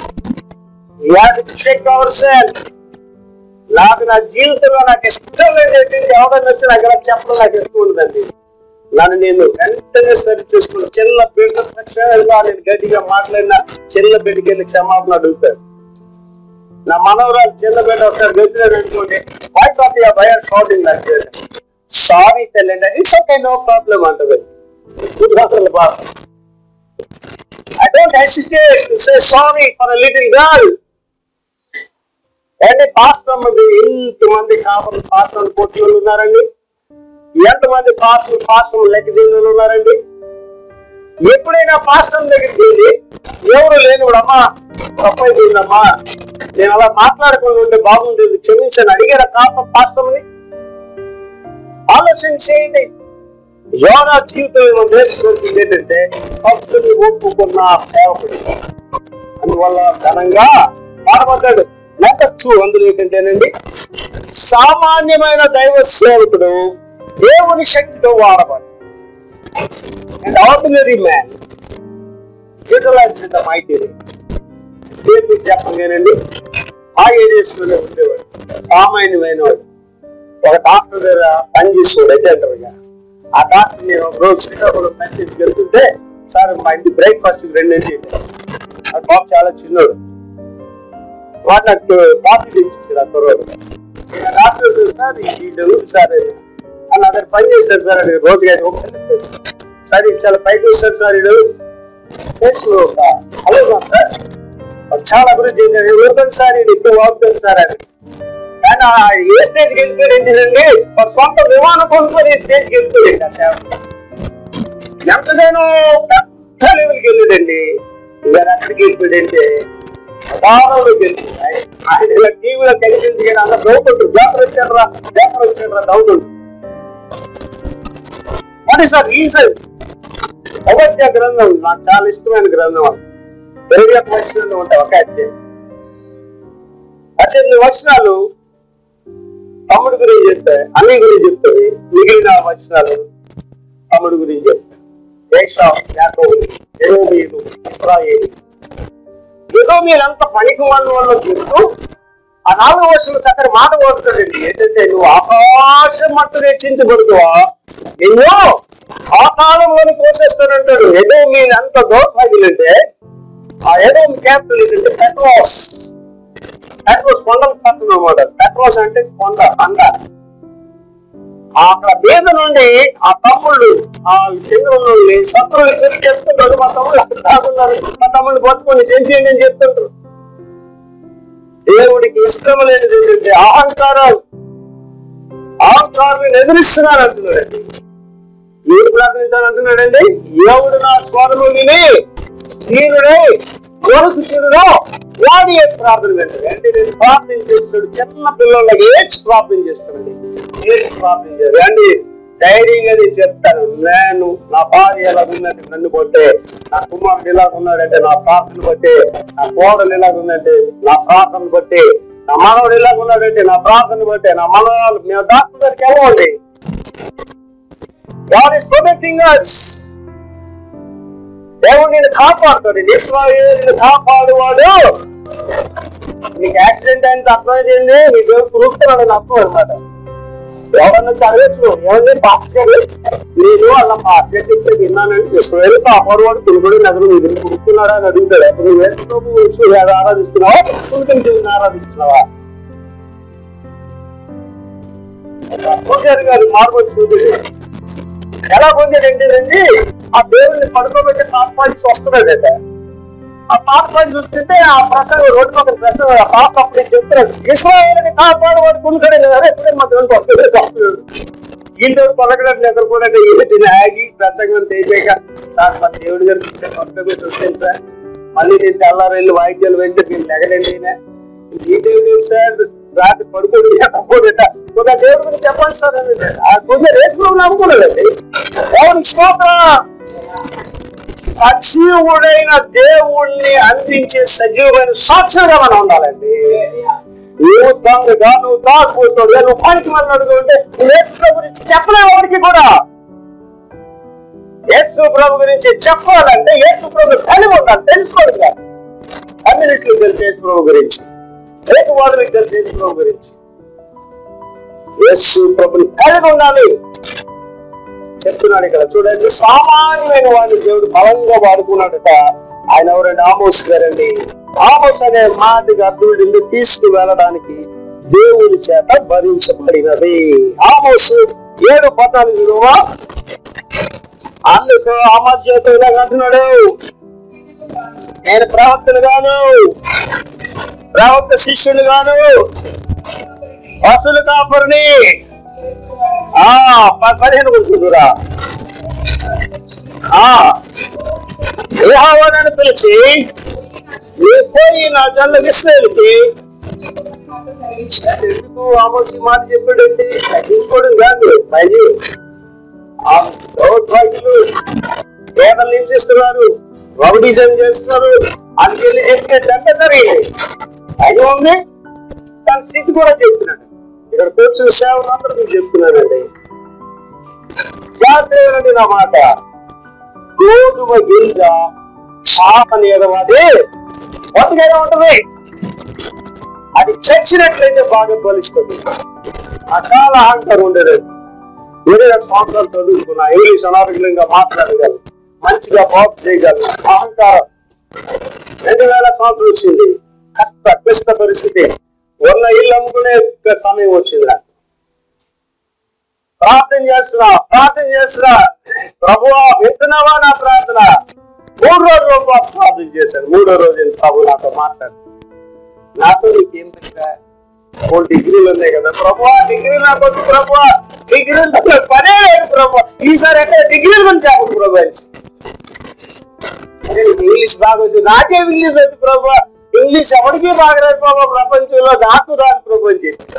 చెక్ అవర్ సెల్ఫ్ నాకు నా జీవితంలో నాకు ఇష్టం లేదు ఏంటంటే ఎవరైనా వచ్చి నాకు ఇలా చెప్పడం నాకు ఇష్టం ఉండదండి నన్ను నేను వెంటనే సరి చేసుకుని చిన్న బిడ్డ తక్షణంగా నేను గట్టిగా మాట్లాడిన చిన్న బిడ్డకి వెళ్ళి క్షమాపణ అడుగుతాను నా మనవరాలు చిన్న బిడ్డ ఒకసారి గెలిచినాడు అనుకోండి వై కాపీ ఆ భయ షార్టింగ్ నాకు సారీ తెల్లండి ఇట్స్ ఓకే నో ప్రాబ్లం అంటది ఉదాహరణ బాగా I don't hesitate to say sorry for a little girl అంటే పాస్టర్ మంది ఎంతమంది కాపలు పాస్టర్ కోట్లు ఉన్నారండి ఎంతమంది పాస్టర్ పాస్టర్ లెక్క చేయని వాళ్ళు ఉన్నారండి ఎప్పుడైనా పాస్టర్ దగ్గరికి వెళ్ళి ఎవరు లేనివాడు అమ్మా తప్పైపోయిందమ్మా నేను అలా మాట్లాడకుండా ఉంటే బాగుండేది క్షమించని అడిగారా కాప పాస్టర్ని ఆలోచన చేయండి యోనా జీవితంలో మనం నేర్చుకోవాల్సింది ఏంటంటే భక్తుని ఒప్పుకున్న ఆ సేవకుడు అందువల్ల ఘనంగా పాడబడ్డాడు నచ్చచ్చు అందులో ఏంటంటేనండి సామాన్యమైన దైవ సేవకుడు దేవుని శక్తితో వాడబడ్డాడు and ordinary man utilize with the mighty దేవుడికి చెప్పగానండి ఆ ఏరియాస్లోనే ఉండేవాడు సామాన్యమైన వాడు ఒక డాక్టర్ దగ్గర పనిచేసేవాడు అటెండర్గా ఆ డాక్టర్ నేను ఒక రోజు శ్రీకాకుళం మెసేజ్ వెళ్తుంటే సార్ మా ఇంటి బ్రేక్ఫాస్ట్ రెండేంటి ఆ బాబు చాలా చిన్నోడు వాడు నాకు కాఫీ తెచ్చిచ్చాడు ఆ కుర్రోడు నేను డాక్టర్ సార్ ఇది ఉంది సార్ అని అతను పని చేశాడు సార్ అని రోజుగా ఐదు రూపాయలు సార్ ఇది చాలా పైకి వస్తాడు సార్ ఇడు కేసులో ఒక హలో సార్ వాడు చాలా అభివృద్ధి చెందాడు ఊరుకోండి సార్ ఇది ఎక్కువ వాడుతుంది సార్ అని కానీ ఆ ఏ స్టేజ్కి వెళ్ళిపోయాడు ఏంటంటే వాడు సొంత విమానం కొనుక్కొని ఈ స్టేజ్కి వెళ్ళిపోయాడు ఆ సేవ ఎంతగానో పెద్ద లెవెల్కి వెళ్ళాడండి ఇంకా ఎక్కడికి వెళ్ళిపోయాడంటే అపారంలోకి వెళ్ళిపోయాడు ఆయన- ఆయన ఇలా టీవీలో కనిపించి కానీ అందరూ నవ్వుకుంటారు జాతర వచ్చాడరా జాతర వచ్చాడరా నవ్వుకుంటారు what is the reason Bhagavad Gita గ్రంథం నాకు చాలా ఇష్టమైన గ్రంథం అది ఇరవై ఒక్క వర్షాలు ఉంటాయి ఒక అధ్యాయం పద్దెనిమిది వర్షాలు తమ్ముడు గురించి చెప్తాయి అన్ని గురించి చెప్తుంది మిగిలిన వచనాలు తమ్ముడు గురించి చెప్తాయి దేశ యాకోబు ఎరోమీదు ఇస్రాయేలు ఏదో మీరంత పనికి వాళ్ళ వల్ల చెప్తూ ఆ నాలుగు వర్షాలు చక్కని మాట కొడుతాడండి ఏంటంటే నువ్వు ఆకాశం మట్టు రక్షించబడుతువా నిన్ను ఆ కాలంలోని కోసేస్తానంటాడు ఏదో మీరు ఎంత దౌర్భాగ్యులంటే ఆ ఏదో క్యాపిటల్ ఏంటంటే పెట్రోస్ పెట్రోస్ కొండల పట్టణం అనమాట పెట్రోస్ అంటే కొండ అండ అక్కడ మీద నుండి ఆ తమ్ముళ్ళు ఆ కింద నుండి శత్రువులు చెప్పి చెప్తుంటాడు మా తమ్ముళ్ళు అక్కడ దాగున్నారు మా తమ్ముళ్ళు పట్టుకొని చేయండి అని చెప్తుంటారు దేవుడికి ఇష్టం లేనిది ఏంటంటే అహంకారం అహంకారం ఎదిరిస్తున్నాను అంటున్నాడండి మీరు ప్రార్థించాలని అంటున్నాడండి ఎవడు నా స్వరము విని తీరుడే గొరకుశుడునో వాడి యొక్క ప్రార్థన వింటాడు అంటే నేను ప్రార్థన చేస్తున్నాడు చిన్న పిల్లలకి ఏడ్చి ప్రార్థన చేస్తానండి ఏడ్చి ప్రార్థన చేస్తాడు అండి ధైర్యంగా నేను చెప్తాను నేను నా భార్య ఎలా ఉందంటే నన్ను బట్టే నా కుమారుడు ఇలా ఉన్నాడంటే నా ప్రార్థన బట్టే నా కోడలు ఇలా ఉందంటే నా ప్రార్థన బట్టే నా మనవడు ఇలా ఉన్నాడంటే నా ప్రార్థన బట్టే నా మనవాళ్ళు మేము డాక్టర్ దగ్గరికి వెళ్ళమండి God is protecting us. దేవుడు నిన్ను కాపాడుతాడు ఇస్రాయేలు కాపాడువాడు నీకు యాక్సిడెంట్ అయిన అర్థమైంది నీ దేవుడు పురుగుతున్నాడు అని అర్థం అనమాట ఎవరన్నా చదివచ్చు ఎవరిని పాస్ గారు నేను అలా పాస్ గా చెప్తే విన్నానండి ఇస్రాయేల్ కాపాడువాడు పురుగుడు నదులు నీ దగ్గర పురుగుతున్నాడా అని అడుగుతాడు అప్పుడు నువ్వు వేసుకోపు ఆరాధిస్తున్నావా పురుగుని దేవుని ఆరాధిస్తున్నావా పూజారి గారు మార్పు ఎలా పొందాడంటేనండి ఆ దేవుడిని పడుకోబెట్టి పాట పాడి వస్తున్నాడట ఆ పాట పాడి చూస్తుంటే ఆ ప్రసంగం రోడ్డు పక్కన ప్రసంగం ఆ పాస్ట్ అప్పుడు చెప్తున్నాడు ఇస్రాయేల్ని కాపాడు వాడు కొనుక్కడే కదా ఎప్పుడే మా దేవుడు పడుకోబెట్టి ఇంటి పలకడం నిద్రపోవడం ఏంటి ఆగి ప్రసంగం తేజాక సార్ మా దేవుడి గారు పడుకోబెట్టి వచ్చాను సార్ మళ్ళీ నేను తెల్లారు వెళ్ళి వాయిద్యాలు వెళ్తే నేను లెగడండి ఈయన. ఈ దేవుడు ఏంటి సార్ రాత్రి పడుకోడు తప్పకుండా ఒక దేవుడి గురించి చెప్పండి సార్ అని ఆ కొంచెం రేసుకుని నమ్ముకున్నాడండి దేవుని స్తోత్రం సజీవుడైన దేవుణ్ణి అందించే సజీవమైన సాక్షిగా మనం ఉండాలండి నువ్వు దొంగగా నువ్వు తాగుపోతాడు నువ్వు పనికి మన అడుగుంటే యేసు ప్రభు గురించి చెప్పలేవు ఎవరికి కూడా యేసు ప్రభు గురించి చెప్పాలంటే యేసు ప్రభు కలిగి ఉండాలి తెలుసుకోవాలి కాదు. కమ్యూనిస్టులకు తెలుసు యేసు ప్రభు గురించి రేపువాదులకు తెలుసు యేసు ప్రభు గురించి యేసు ప్రభుని కలిగి ఉండాలి చెప్తున్నాడు ఇక్కడ చూడండి సామాన్యమైన వాడిని దేవుడు బలంగా వాడుకున్నాడట ఆయన ఎవరండి ఆమోస్ గారండి ఆమోస్ అనే మాటకి అర్థం తీసుకు వెళ్ళడానికి దేవుని చేత భరించబడినది ఆమోస్ ఏడు పద్నాలుగు విలువ అందుకు ఆమోస్ చేత ఇలాగ అంటున్నాడు నేను ప్రవక్తను గాను ప్రవక్త శిష్యుని గాను వసూలు కాపురిని ఆ ప- పదిహేను కూర్చుందురా ఆ యెహోవానని పిలిచి నీ పోయి నా జన్ల ఇస్రాయేల్కి ఎందుకు ఆమోస్ ఈ మాట చెప్పాడండి తగ్గించుకోవడం కాదు పైకి ఆ దౌర్భాగ్యులు పేదలు ఏం చేస్తున్నారు రౌడీజం చేస్తున్నారు అందుకెళ్ళి చెప్తే చంపేసరి అది ఉంది తన స్థితి కూడా చెప్తున్నాడు ఇక్కడ కూర్చుని సేవలు అందరూ చెప్తున్నానండి జాగ్రత్త నా మాట గోధుమ గింజ చాప నీడమది బతుకైనా ఉంటుంది అది చచ్చినట్లయితే బాగా బలిస్తుంది ఆ చాలా అహంకారం ఉండేది ఇరవై ఒక సంవత్సరాలు చదువుకున్నా ఇంగ్లీష్ అనారోగ్యంగా మాట్లాడగలను మంచిగా బాగు చేయగలను అహంకారం రెండు వేల సంవత్సరం వచ్చింది కష్ట క్లిష్ట పరిస్థితి ఉన్న ఇల్లు అమ్ముకునే సమయం వచ్చింది నాకు ప్రార్థన చేస్తున్నా ప్రార్థన చేస్తున్నా ప్రభువా వింటున్నావా నా ప్రార్థన మూడు రోజులు ఉపవాస ప్రార్థన చేశాను మూడో రోజు ప్రభు నాతో మాట్లాడు నాతో నీకేం పెట్టా మూడు డిగ్రీలు ఉన్నాయి కదా ప్రభు డిగ్రీ నాకు వద్దు ప్రభు డిగ్రీలు పనే లేదు ప్రభు ఈసారి ఎక్కడ డిగ్రీలు గురించి చెప్పు ప్రభు అనేసి. అరే, నీకు ఇంగ్లీష్ బాగా వచ్చు నాకేం ఇంగ్లీష్ వచ్చు ప్రభు ఇంగ్లీష్ ఎవరికి బాగా రాదు ప్రభు ప్రపంచంలో నాకు రాదు ప్రభు అని చెప్పి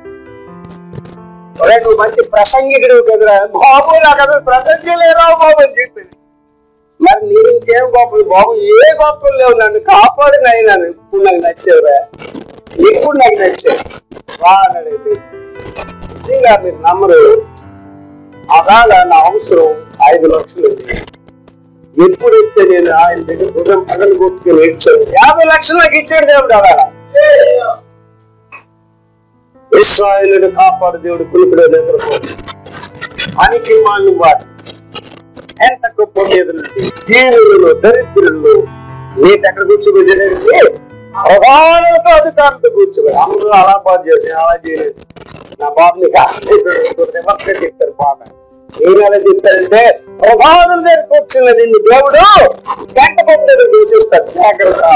ఒరే నువ్వు మంచి ప్రసంగికుడు కదరా బాబు నాకు అసలు ప్రసంగం రావు బాబు అని చెప్పింది మరి నేను ఇంకేం గొప్ప బాబు ఏ గొప్పలు లేవు నన్ను కాపాడు నైనాను ఇప్పుడు నాకు నచ్చేవరా ఇప్పుడు నాకు నచ్చావు బాగున్నాడండి నిజంగా మీరు నమ్మరు అదాల నా అవసరం ఐదు లక్షలు ఉంది ఎప్పుడైతే నేను ఆయన దగ్గర హృదయం పగలు కొట్టుకుని ఏడ్చాను యాభై లక్షలు నాకు ఇచ్చాడు దేవుడు అదాల ఇస్రాయలుడు కాపాడు దేవుడు కులిపిలో నిద్రపోడు పనికి మాలిన వాడు ఎంత గొప్ప మీద నుండి దీనులను దరిద్రులను నీటి ఎక్కడ కూర్చోబెట్టాడండి ప్రధానులతో అధికారులతో కూర్చోబెట్టి అందరూ అలా బాధ చేసి అలా చేయలేదు నా బాబుని రివర్స్ చెప్తారు బాగా ఏం ఎలా చెప్తారంటే ప్రధానుల దగ్గర కూర్చున్న నిన్ను దేవుడు గంట పట్టేది దూషిస్తాడు జాగ్రత్త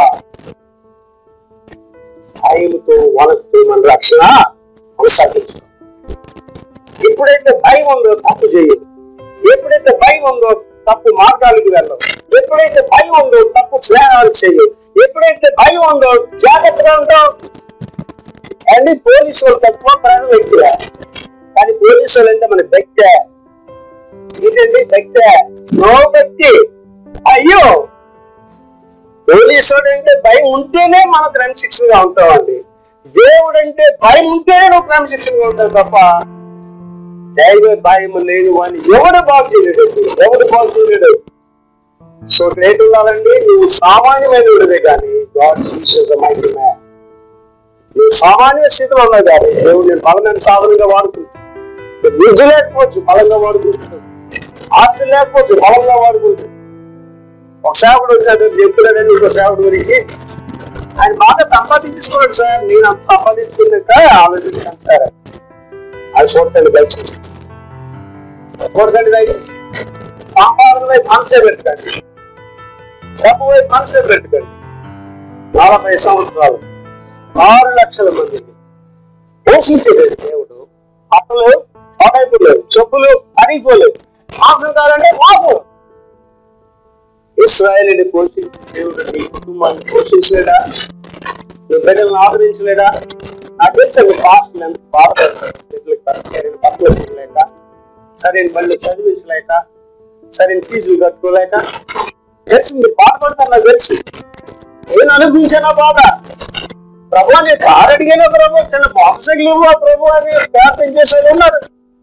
భయముతో వణకుతూ మన రక్షణ కొనసాగించు ఎప్పుడైతే భయం ఉందో తప్పు చేయదు ఎప్పుడైతే భయం ఉందో తప్పు మార్గాలకు వెళ్ళవు ఎప్పుడైతే భయం ఉందో తప్పు స్నేహాలు చేయవు ఎప్పుడైతే భయం ఉందో జాగ్రత్తగా ఉంటావు అన్ని పోలీసు వాళ్ళు తక్కువ ప్రజలు ఎక్కువ కానీ పోలీసు వాళ్ళు అంటే మన వ్యక్తి ఏంటండి వ్యక్తి నో వ్యక్తి అయ్యో పోలీసు అంటే భయం ఉంటేనే మన క్రమశిక్షణగా ఉంటామండి దేవుడు అంటే భయం ఉంటేనే నువ్వు క్రమశిక్షణగా ఉంటావు తప్ప దైవ భయం లేని వాడిని ఎవడు బాగు చేయలేడు ఎవడు బాగు చేయలేడు సో గ్రేట్ ఉండాలండి నువ్వు సామాన్యమైన వాడివే కానీ గాడ్ సీసెస్ మైండ్ మ్యాన్ నువ్వు సామాన్య స్థితిలో ఉన్నావు కానీ దేవుడు నేను బలమైన సాధనంగా వాడుకుంటాను విద్య లేకపోవచ్చు బలంగా వాడుకుంటాడు ఆస్తి లేకపోవచ్చు బలంగా వాడుకుంటాడు ఒక సేవకుడు వచ్చినట్టు చెప్తున్నాడని ఇంకో సేవకుడు గురించి ఆయన బాగా సంపాదించుకున్నాడు సార్ నేను అంత సంపాదించుకున్నాక ఆలోచించాను సార్ అది చూడకండి దయచేసి చూడకండి దయచేసి సంపాదన వైపు మనసే పెట్టకండి డబ్బు వైపు మనసే పెట్టకండి నలభై సంవత్సరాలు ఆరు లక్షల మందిని పోషించేది దేవుడు అట్టలు పడైపోలేదు చెప్పులు అరిగిపోలేదు మాసం కాదంటే మాసం ఇస్రాయలీని పోషించే దేవుడు నీ కుటుంబాన్ని పోషించలేడా నీ బిడ్డలను ఆదరించలేడా నాకు తెలుసు మీ పాస్టులు ఎంత బాధపడతారు బిడ్డలకు సరైన బట్టలు ఇవ్వలేక సరైన బళ్ళు చదివించలేక సరైన ఫీజులు కట్టుకోలేక తెలుసు మీరు బాధపడతారు నాకు తెలుసు నేను అనుభవించానా బాధ ప్రభు అని కారు అడిగిన ప్రభు చిన్న బాక్సకి ఇవ్వ ప్రభు అని ప్రార్థన చేసేది ఉన్నాడు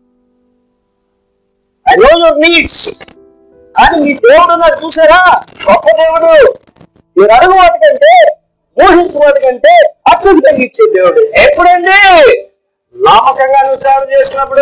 ఐ నో యువర్ నీడ్స్ కానీ మీ దేవుడు నాకు చూసారా గొప్ప దేవుడు మీరు అడుగు వాటికంటే ఊహించు వాటికంటే అత్యంతంగా ఇచ్చే దేవుడు ఎప్పుడండి నమ్మకంగా నువ్వు సేవ చేసినప్పుడు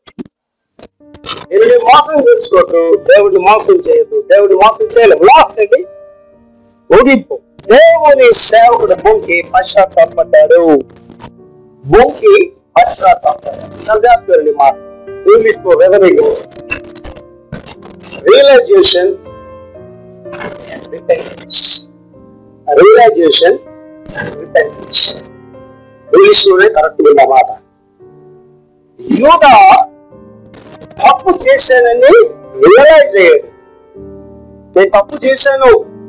నేను మోసం చేసుకోవద్దు దేవుడిని మోసం చేయొద్దు దేవుడిని మోసం చేయలేము లాస్ట్ అండి ముగింపు దేవుని సేవకుడు బొంకి పశ్చాత్తాపడ్డాడు బొంకి పశ్చాత్తాపడ్డాడు మాట English reserving realization repentance realization repentance English లోనే కరెక్ట్ ఉంది అన్నమాట యూద తప్పు చేశానని రియలైజ్ అయ్యాడు నేను తప్పు చేశాను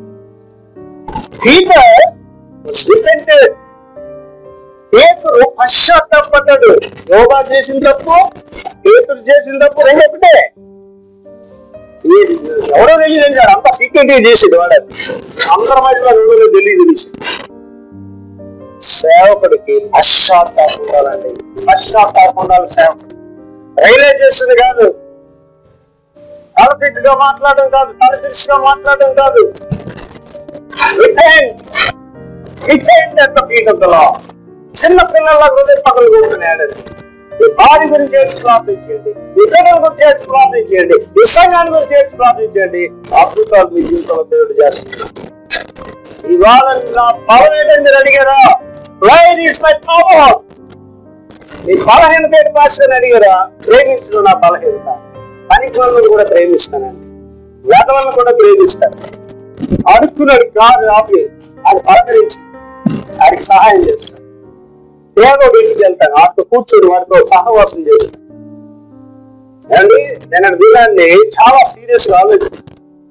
పీటర్ రిపెంటెడ్ పేతురు పశ్చాత్తాపడ్డాడు యోగా చేసిన తప్పు పేతురు చేసిన తప్పు రెండు ఒకటే ఈ- ఎవరో తెలియదు అంత సీక్రెట్ చేసిండు వాడు అందరి మధ్యలో ఎవరో తెలియదు తెలిసి సేవకుడికి పశ్చాత్తాపం ఉండాలండి పశ్చాత్తాపం ఉండాలి సేవకుడు రియలైజేషన్ కాదు తలతిట్టుగా మాట్లాడడం కాదు తలతిరిసిగా మాట్లాడడం కాదు retain retain at the feet of the law చిన్న పిల్లల హృదయ పగలు కొడుతున్నాడు ఈ భార్య గురించి చేసి ప్రార్థించండి ఈ పిల్లల గురించి చేసి ప్రార్థించండి ఈ సంఘాన్ని గురించి చేసి ప్రార్థించండి అద్భుతాలు మీ జీవితంలో దేవుడు చేస్తున్నాడు ఇవాళ నా పవర్ ఏంటని మీరు అడిగారా వైర్ ఈస్ మై పవర్ మీ బలహీనత ఏంటి పాస్టర్ అని అడిగారా ప్రేమించడం నా బలహీనత పనికి వాళ్ళని కూడా ప్రేమిస్తానండి వేదవాళ్ళని కూడా ప్రేమిస్తాను అడుక్కున్నాడు కాదు ఆపి అది పలకరించి వాడికి సహాయం చేస్తాను ఏదో ఇంటికి వెళ్తాను వాటితో కూర్చొని వాటితో సహవాసం చేస్తాను అండి నేను దినాన్ని చాలా సీరియస్ గా ఆలోచిస్తాను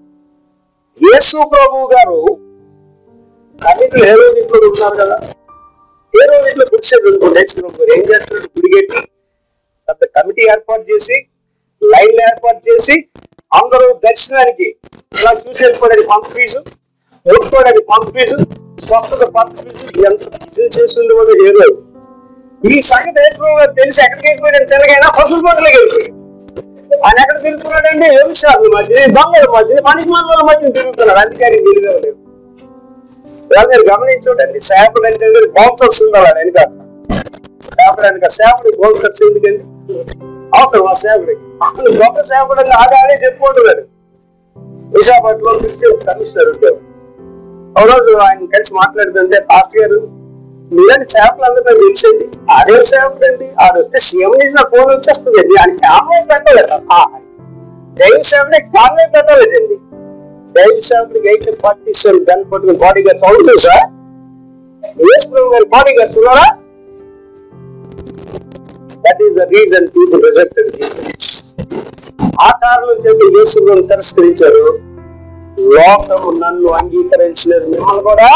యేసు ప్రభు గారు కన్నికలు ఏ రోజు ఇంట్లో ఉన్నారు కదా ఏ రోజు ఇంట్లో కూర్చొని అనుకోండి యేసు ప్రభు గారు ఏం చేస్తున్నాడు గుడిగెట్టి పెద్ద కమిటీ ఏర్పాటు చేసి లైన్లు ఏర్పాటు చేసి అందరూ దర్శనానికి ఇలా చూసి వెళ్ళిపోవడానికి పంత ఫీజు ముట్టుకోవడానికి పంత ఫీజు స్వస్థత పంత ఫీజు ఎంత బిజినెస్ చేసి ఉండేవాడు ఏదో ఈ సంగతి యేసుప్రభు గారు తెలిసి ఎక్కడికి వెళ్ళిపోయాడు తెలగైనా పశువుల పనులకు వెళ్ళిపోయాడు ఆయన ఎక్కడ తిరుగుతున్నాడండి వ్యవసాయాల మధ్య దొంగల మధ్య పనికి మనల మధ్య తిరుగుతున్నాడు అందుకే ఆయన తిరగలేదు ఇవాళ మీరు గమనించండి సేపడు అంటే బౌన్సర్స్ ఉండాలి ఆయన వెనుక సేపడు వెనుక సేపడు బౌన్సర్స్ ఎందుకండి అవసరం ఆ సేపడికి అసలు గొప్ప సేపడు అని ఆగానే చెప్పుకుంటున్నాడు విశాఖపట్నంలో క్రిస్టియన్ కమిషనర్ ఉండేవాడు ఒక రోజు ఆయన కలిసి మాట్లాడుతుంటే పాస్ట్ గారు మీరంటే సేవకులు అందరూ నాకు తెలుసండి ఆడే సేవకుడు అండి ఆడు వస్తే సీఎం నుంచి నా ఫోన్ వచ్చేస్తుందండి ఆయన క్యామ్రా పెట్టలేదు దైవ సేవకుడే క్యామ్రా పెట్టలేదండి దైవ సేవకుడికి అయితే ఫార్టీ సెవెన్ గన్ పట్టుకుని బాడీ గార్డ్స్ అవుతుంది సార్ యేసు ప్రభు గారి బాడీ గార్డ్స్ ఉన్నారా that is the reason people rejected Jesus ఆ కారణం చెప్పి యేసు ప్రభువుని తిరస్కరించారు లోకము నన్ను అంగీకరించలేదు మిమ్మల్ని కూడా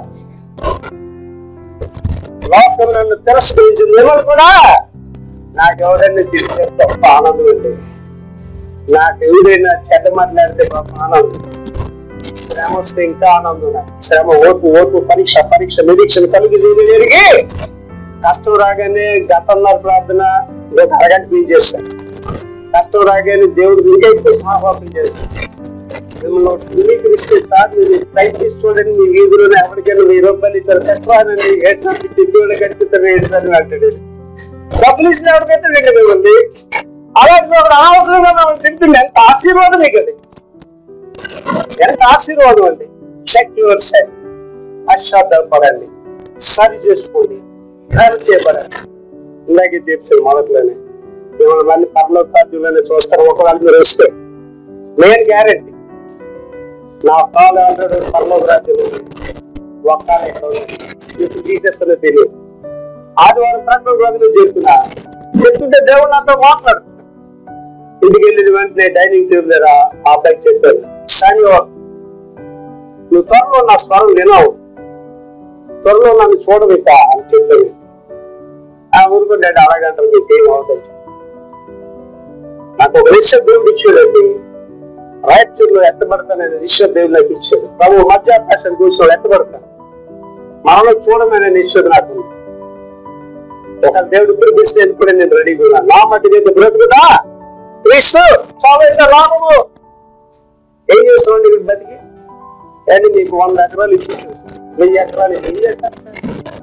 లోకం నన్ను తిరస్కరించింది మిమ్మల్ని కూడా నాకెవడన్నా తిరిగితే గొప్ప ఆనందం అండి నాకు ఎవరైనా చెడ్డ మాట్లాడితే గొప్ప ఆనందం శ్రమ వస్తే ఇంకా ఆనందం నాకు శ్రమ ఓర్పు ఓర్పు పరీక్ష పరీక్ష నిరీక్షణ కలిగి జరిగి కష్టం రాగానే గతంలో ప్రార్థన ఇంకొక అరగంట పీల్ చేస్తాను కష్టం రాగానే దేవుడికి ఇంకా ఎక్కువ సహవాసం చేస్తాను మిమ్మల్ని ధృవీకరిస్తే సార్ మీరు ట్రై చేసి చూడండి మీ వీధిలోనే ఎవరికైనా వెయ్యి రూపాయలు ఇచ్చారు కష్టమానండి ఏడు సార్లు తిట్టుకోవడం కనిపిస్తారు ఏడు సార్లు అంటాడు డబ్బులు ఇచ్చిన ఎవరు తిట్టండి మిమ్మల్ని అలాంటి ఒకడు అనవసరంగా మిమ్మల్ని తింటుండే ఎంత ఆశీర్వాదం మీకు అది ఎంత ఆశీర్వాదం అండి చెక్ యువర్ సెల్ పశ్చాత్తాపడండి సరి చేసుకోండి ఖర్చు చేయబడండి ఇందాకే చెప్పాను మొదట్లోనే మిమ్మల్ని మళ్ళీ పర్లోక రాజ్యంలోనే చూస్తారు ఒకవేళ మీరు వస్తే నేను గ్యారెంటీ నా కాలు అంటాడు పర్లోక రాజ్యంలో ఒక్క ఇప్పుడు తీసేస్తున్నా తెలియదు ఆదివారం ప్రకటన గ్రంథంలో చెప్తున్నా చెప్తుంటే దేవుడు నాతో మాట్లాడుతున్నాడు ఇంటికి వెళ్ళిన వెంటనే డైనింగ్ టేబుల్ దగ్గర ఆ అబ్బాయికి చెప్పాను సాన్యోర్ నువ్వు త్వరలో నా స్వరం వినవు త్వరలో నన్ను చూడవిక అని చెప్పాను ఆ ఊరుకుంటాడు అరగంటలు మీకు ఏం అవుతుంది నాకు ఒక నిశ్చయ దేవుడు ఇచ్చాడండి రాయచూరులో ఎత్తబడతానని నిశ్చయ దేవుడు నాకు ఇచ్చాడు ప్రభు మధ్యాకాశం కూర్చొని ఎత్తబడతాను మనలో చూడమనే నిశ్చయం నాకు ఉంది. ఒక దేవుడు పిలిపిస్తే వెళ్ళిపోయి నేను రెడీగా ఉన్నాను నా మట్టి అయితే బ్రతుకుదా క్రీస్తు చాలైతే రాము ఏం చేస్తామండి ఇక్కడ బతికి కానీ మీకు వంద ఎకరాలు ఇచ్చేసి వెయ్యి ఎకరాలు ఏం చేస్తారు సార్?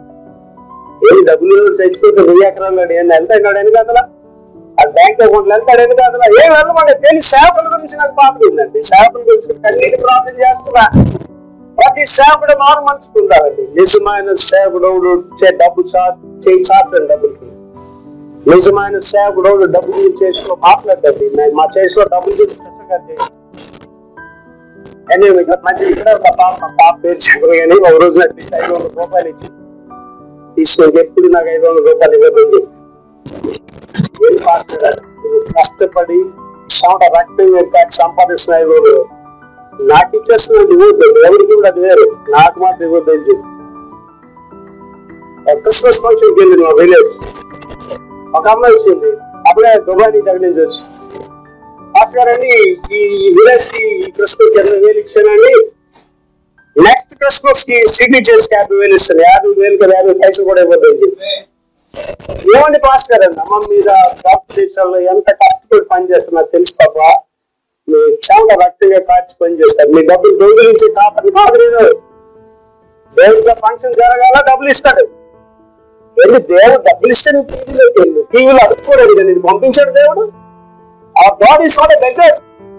ఏం డబ్బులు చచ్చిపోతే వెయ్యి ఎకరాలు ఏమన్నా వెళ్తాడు ఎన్ని కదలా ఆ బ్యాంక్ అకౌంట్లో వెళ్తాడు ఎన్ని కదలా ఏం వెళ్ళమండి తెలిసి సేవకుల గురించి నాకు బాధ ఉందండి సేవకుల గురించి కన్నీటి ప్రార్థన చేస్తున్నా ప్రతి సేవకుడు మారు మనసుకుంటారండి నిజమైన సేవకుడు చే- డబ్బు చా చేయి చాచండి డబ్బులకి నిజమైన సేవకుడు డబ్బులు చేసిలో మాట్లాడండి నేను మా చేసిలో డబ్బులు గురించి ప్రసంగా చేయండి అని ఇక్కడ మంచి ఇక్కడ ఒక పాప మా పాప పేరు చెప్పరు కానీ ఒక రోజు నాకు తీసి ఐదు వందల రూపాయలు ఇచ్చి తీసుకొని ఎప్పుడు నాకు ఐదు వందల రూపాయలు ఇవ్వదని చెప్పి ఏం పాస్టర్ గారు, నువ్వు కష్టపడి చెమట రక్తం కాచి సంపాదిస్తున్న ఐదు వందలు నాకు ఇచ్చేస్తున్నది ఇవ్వద్దు ఎవరికి కూడా అది వేరు నాకు మాత్రం ఇవ్వద్దు అని చెప్పి క్రిస్మస్ ఫంక్షన్కి వెళ్ళింది మా విలేజ్ ఒక అమ్మాయి వచ్చింది అప్పుడే దుబాయ్ నుంచి అక్కడి నుంచి వచ్చి మాస్టర్ గారండి ఈ విలేజ్ కి ఈ క్రిస్మస్ కి ఎనభై వేలు ఇచ్చానండి నెక్స్ట్ క్రిస్మస్ కి సిటీ చేసి యాభై వేలు ఇస్తాను యాభై వేలు కదా యాభై పైసలు కూడా ఇవ్వద్దు అని చెప్పి ఏమండి పాస్టర్ గారు అమ్మ మీద డాక్టర్ దేశాల్లో ఎంత కష్టపడి పని చేస్తున్నారు తెలుసు పాప మీ చెమట రక్తంగా కాచి పని చేస్తారు మీ డబ్బులు దొంగిలించి కాపని కాదు నేను దేవుడితో ఫంక్షన్ జరగాల డబ్బులు ఇస్తాడు వెళ్ళి దేవుడు డబ్బులు ఇస్తే నువ్వు టీవీలోకి వెళ్ళి టీవీలో అడుక్కోలేదు కదా నేను పంపించాడు దేవుడు ఆ God is not a beggar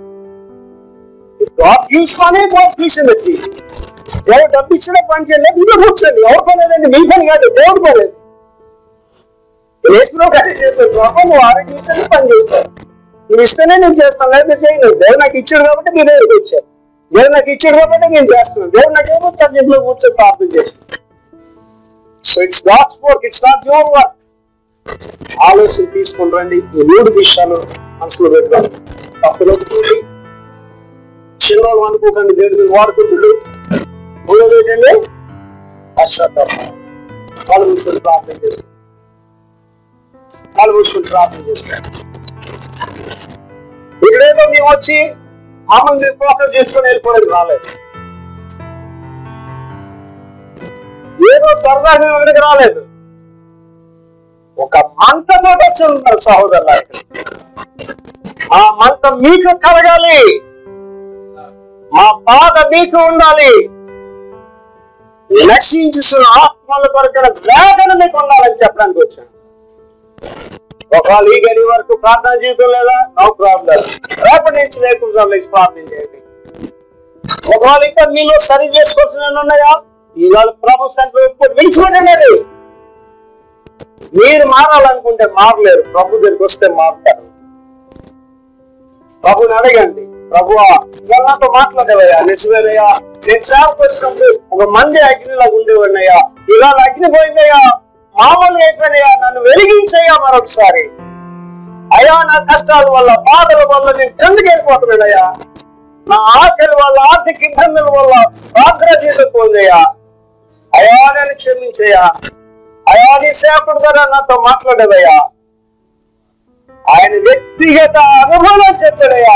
God gives money God peace in the TV దేవుడు డబ్బు ఇచ్చిన పని చేయలేదు ఇంట్లో కూర్చోండి ఎవరు పని లేదండి మీ పని కాదు దేవుడు పని అది వేసుకున్న కానీ చెప్పారు ప్రభు నువ్వు ఆరోగ్యం ఇస్తేనే పని చేస్తావు నువ్వు ఇస్తేనే నేను చేస్తాను లేకపోతే చేయను దేవుడు నాకు ఇచ్చాడు కాబట్టి మీ దగ్గరికి వచ్చాను దేవుడు నాకు ఇచ్చాడు కాబట్టి నేను చేస్తున్నాను దేవుడు నాకు ఏమో సబ్జెక్ట్లో కూర్చొని ప్రార్థన చేస్తాను so it's God's work it's not your work ఆలోచన తీసుకుని రండి ఈ మూడు విషయాలు మనసులో పెట్టుకోండి తప్పులు ఒప్పుకోండి చిన్నవాళ్ళు అనుకోకండి దేవుడు మీరు వాడుకుంటుడు మూడోది ఏంటండి పశ్చాత్తాపం వాళ్ళు మూసుకొని ప్రార్థన చేస్తారు వాళ్ళు మూసుకొని ప్రార్థన చేస్తారు ఇక్కడేదో మేము వచ్చి మమ్మల్ని ఫోకస్ చేసుకొని వెళ్ళిపోవడానికి రాలేదు ఏదో సరదాగా మేము ఇక్కడికి రాలేదు ఒక మంటతో వచ్చి ఉన్నారు సహోదరులు ఆ మంట మీకు కలగాలి మా బాధ మీకు ఉండాలి నశించిన ఆత్మల కొరకైన వేదన మీకు ఉండాలని చెప్పడానికి వచ్చాను ఒకవేళ ఈ గడి వరకు ప్రార్థన జీవితం లేదా నో ప్రాబ్లం రేపటి నుంచి లేకుండా లేచి ప్రార్థన చేయండి ఒకవేళ ఇంకా మీలో సరి చేసుకోవాల్సిన ఉన్నాయా ఈవేళ ప్రభు సంఖ్య విడిచిపెట్టండి మీరు మారాలనుకుంటే మారలేరు ప్రభు దగ్గరికి వస్తే మారుతారు ప్రభుని అడగండి ప్రభు నాతో మాట్లాడేవయ్యా నిజమేనయ్యా నేను సేవకు వచ్చినప్పుడు ఒక మంది అగ్నిలాగా ఉండేవాడినయ్యా ఇవాళ అగ్ని పోయిందయ్యా మామూలుగా అయిపోయినయ్యా నన్ను వెలిగించయ్యా మరొకసారి అయ్యా నా కష్టాల వల్ల బాధల వల్ల నేను కిందకి వెళ్ళిపోతున్నాడయ్యా నా ఆకలి వల్ల ఆర్థిక ఇబ్బందుల వల్ల ప్రార్థన చేయకపోయిందయ్యా అయ్యా నేను క్షమించయ్యా అయ్యా నీ సేవకుడు ద్వారా నాతో మాట్లాడేదయ్యా ఆయన వ్యక్తిగత అనుభవం చెప్పాడయ్యా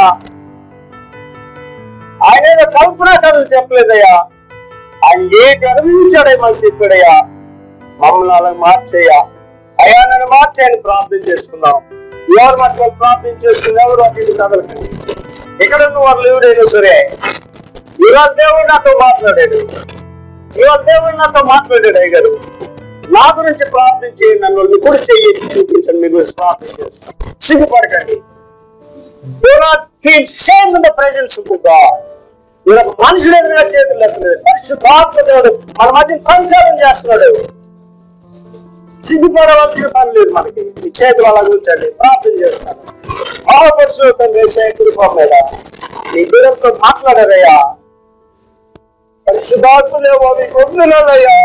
ఆయన ఏదో కల్పన కథలు చెప్పలేదయ్యా ఆయన ఏటి అనుభవించాడేమని చెప్పాడయ్యా మమ్మల్ని అలా మార్చేయ్యా అయ్యా నన్ను మార్చేయని ప్రార్థన చేసుకుందాం ఎవరు మధ్య ప్రార్థన చేసుకుని ఎవరు అటు ఇటు కదలకండి ఎక్కడ నువ్వు వాళ్ళు ఎవరైనా సరే ఇవాళ దేవుడు నాతో మాట్లాడాడు ఇవాళ దేవుడు నాతో మాట్లాడాడు అయ్యారు నా గురించి ప్రార్థన చేయండి నన్ను నీ కూడా చెయ్యి చూపించండి మీ గురించి ప్రార్థన చేస్తాను సిగ్గుపడకండి Do not feel shame in the presence of God. మీరు ఒక మనుషులు ఎదురుగా చేతులు లేకపోలేదు పరిశుద్ధాత్మ దేవుడు మన మధ్య సంచారం చేస్తున్నాడు సిగ్గుపడవలసిన పని లేదు మనకి ఈ చేతులు అలా ఉంచండి ప్రార్థన చేస్తాను మహాపరిశుద్ధం వేసే కృప మీద నీ బిడ్డలతో మాట్లాడారయ్యా పరిశుద్ధాత్మ దేవో మీకు వందనాలయ్యా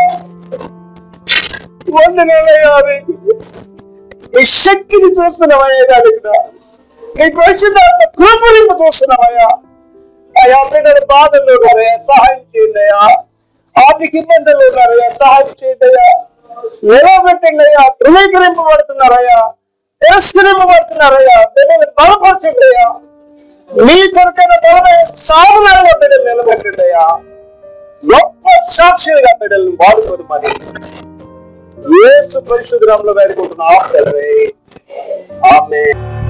వందనాలయ్యా మీకు మీ శక్తిని చూస్తున్నామయ్యా దానికి నీ పరిశుద్ధాత్మ కృపణింపు చూస్తున్నామయ్యా అయ్యా బిడ్డలు బాధల్లో ఉన్నారయ్యా సహాయం చేయండి అయ్యా ఆర్థిక ఇబ్బందులు ఉన్నారయ్యా సహాయం చేయండి అయ్యా నిలబెట్టండి అయ్యా ధృవీకరింపబడుతున్నారయ్యా తిరస్కరింపబడుతున్నారయ్యా బిడ్డలు బలపరచండి అయ్యా మీ కొరకైన బలమైన సాధనాలుగా బిడ్డలు నిలబెట్టండి అయ్యా గొప్ప సాక్షులుగా బిడ్డలను వాడుకోదు మరి యేసు పరిశుద్ధంలో వేడుకుంటున్నా ఆమె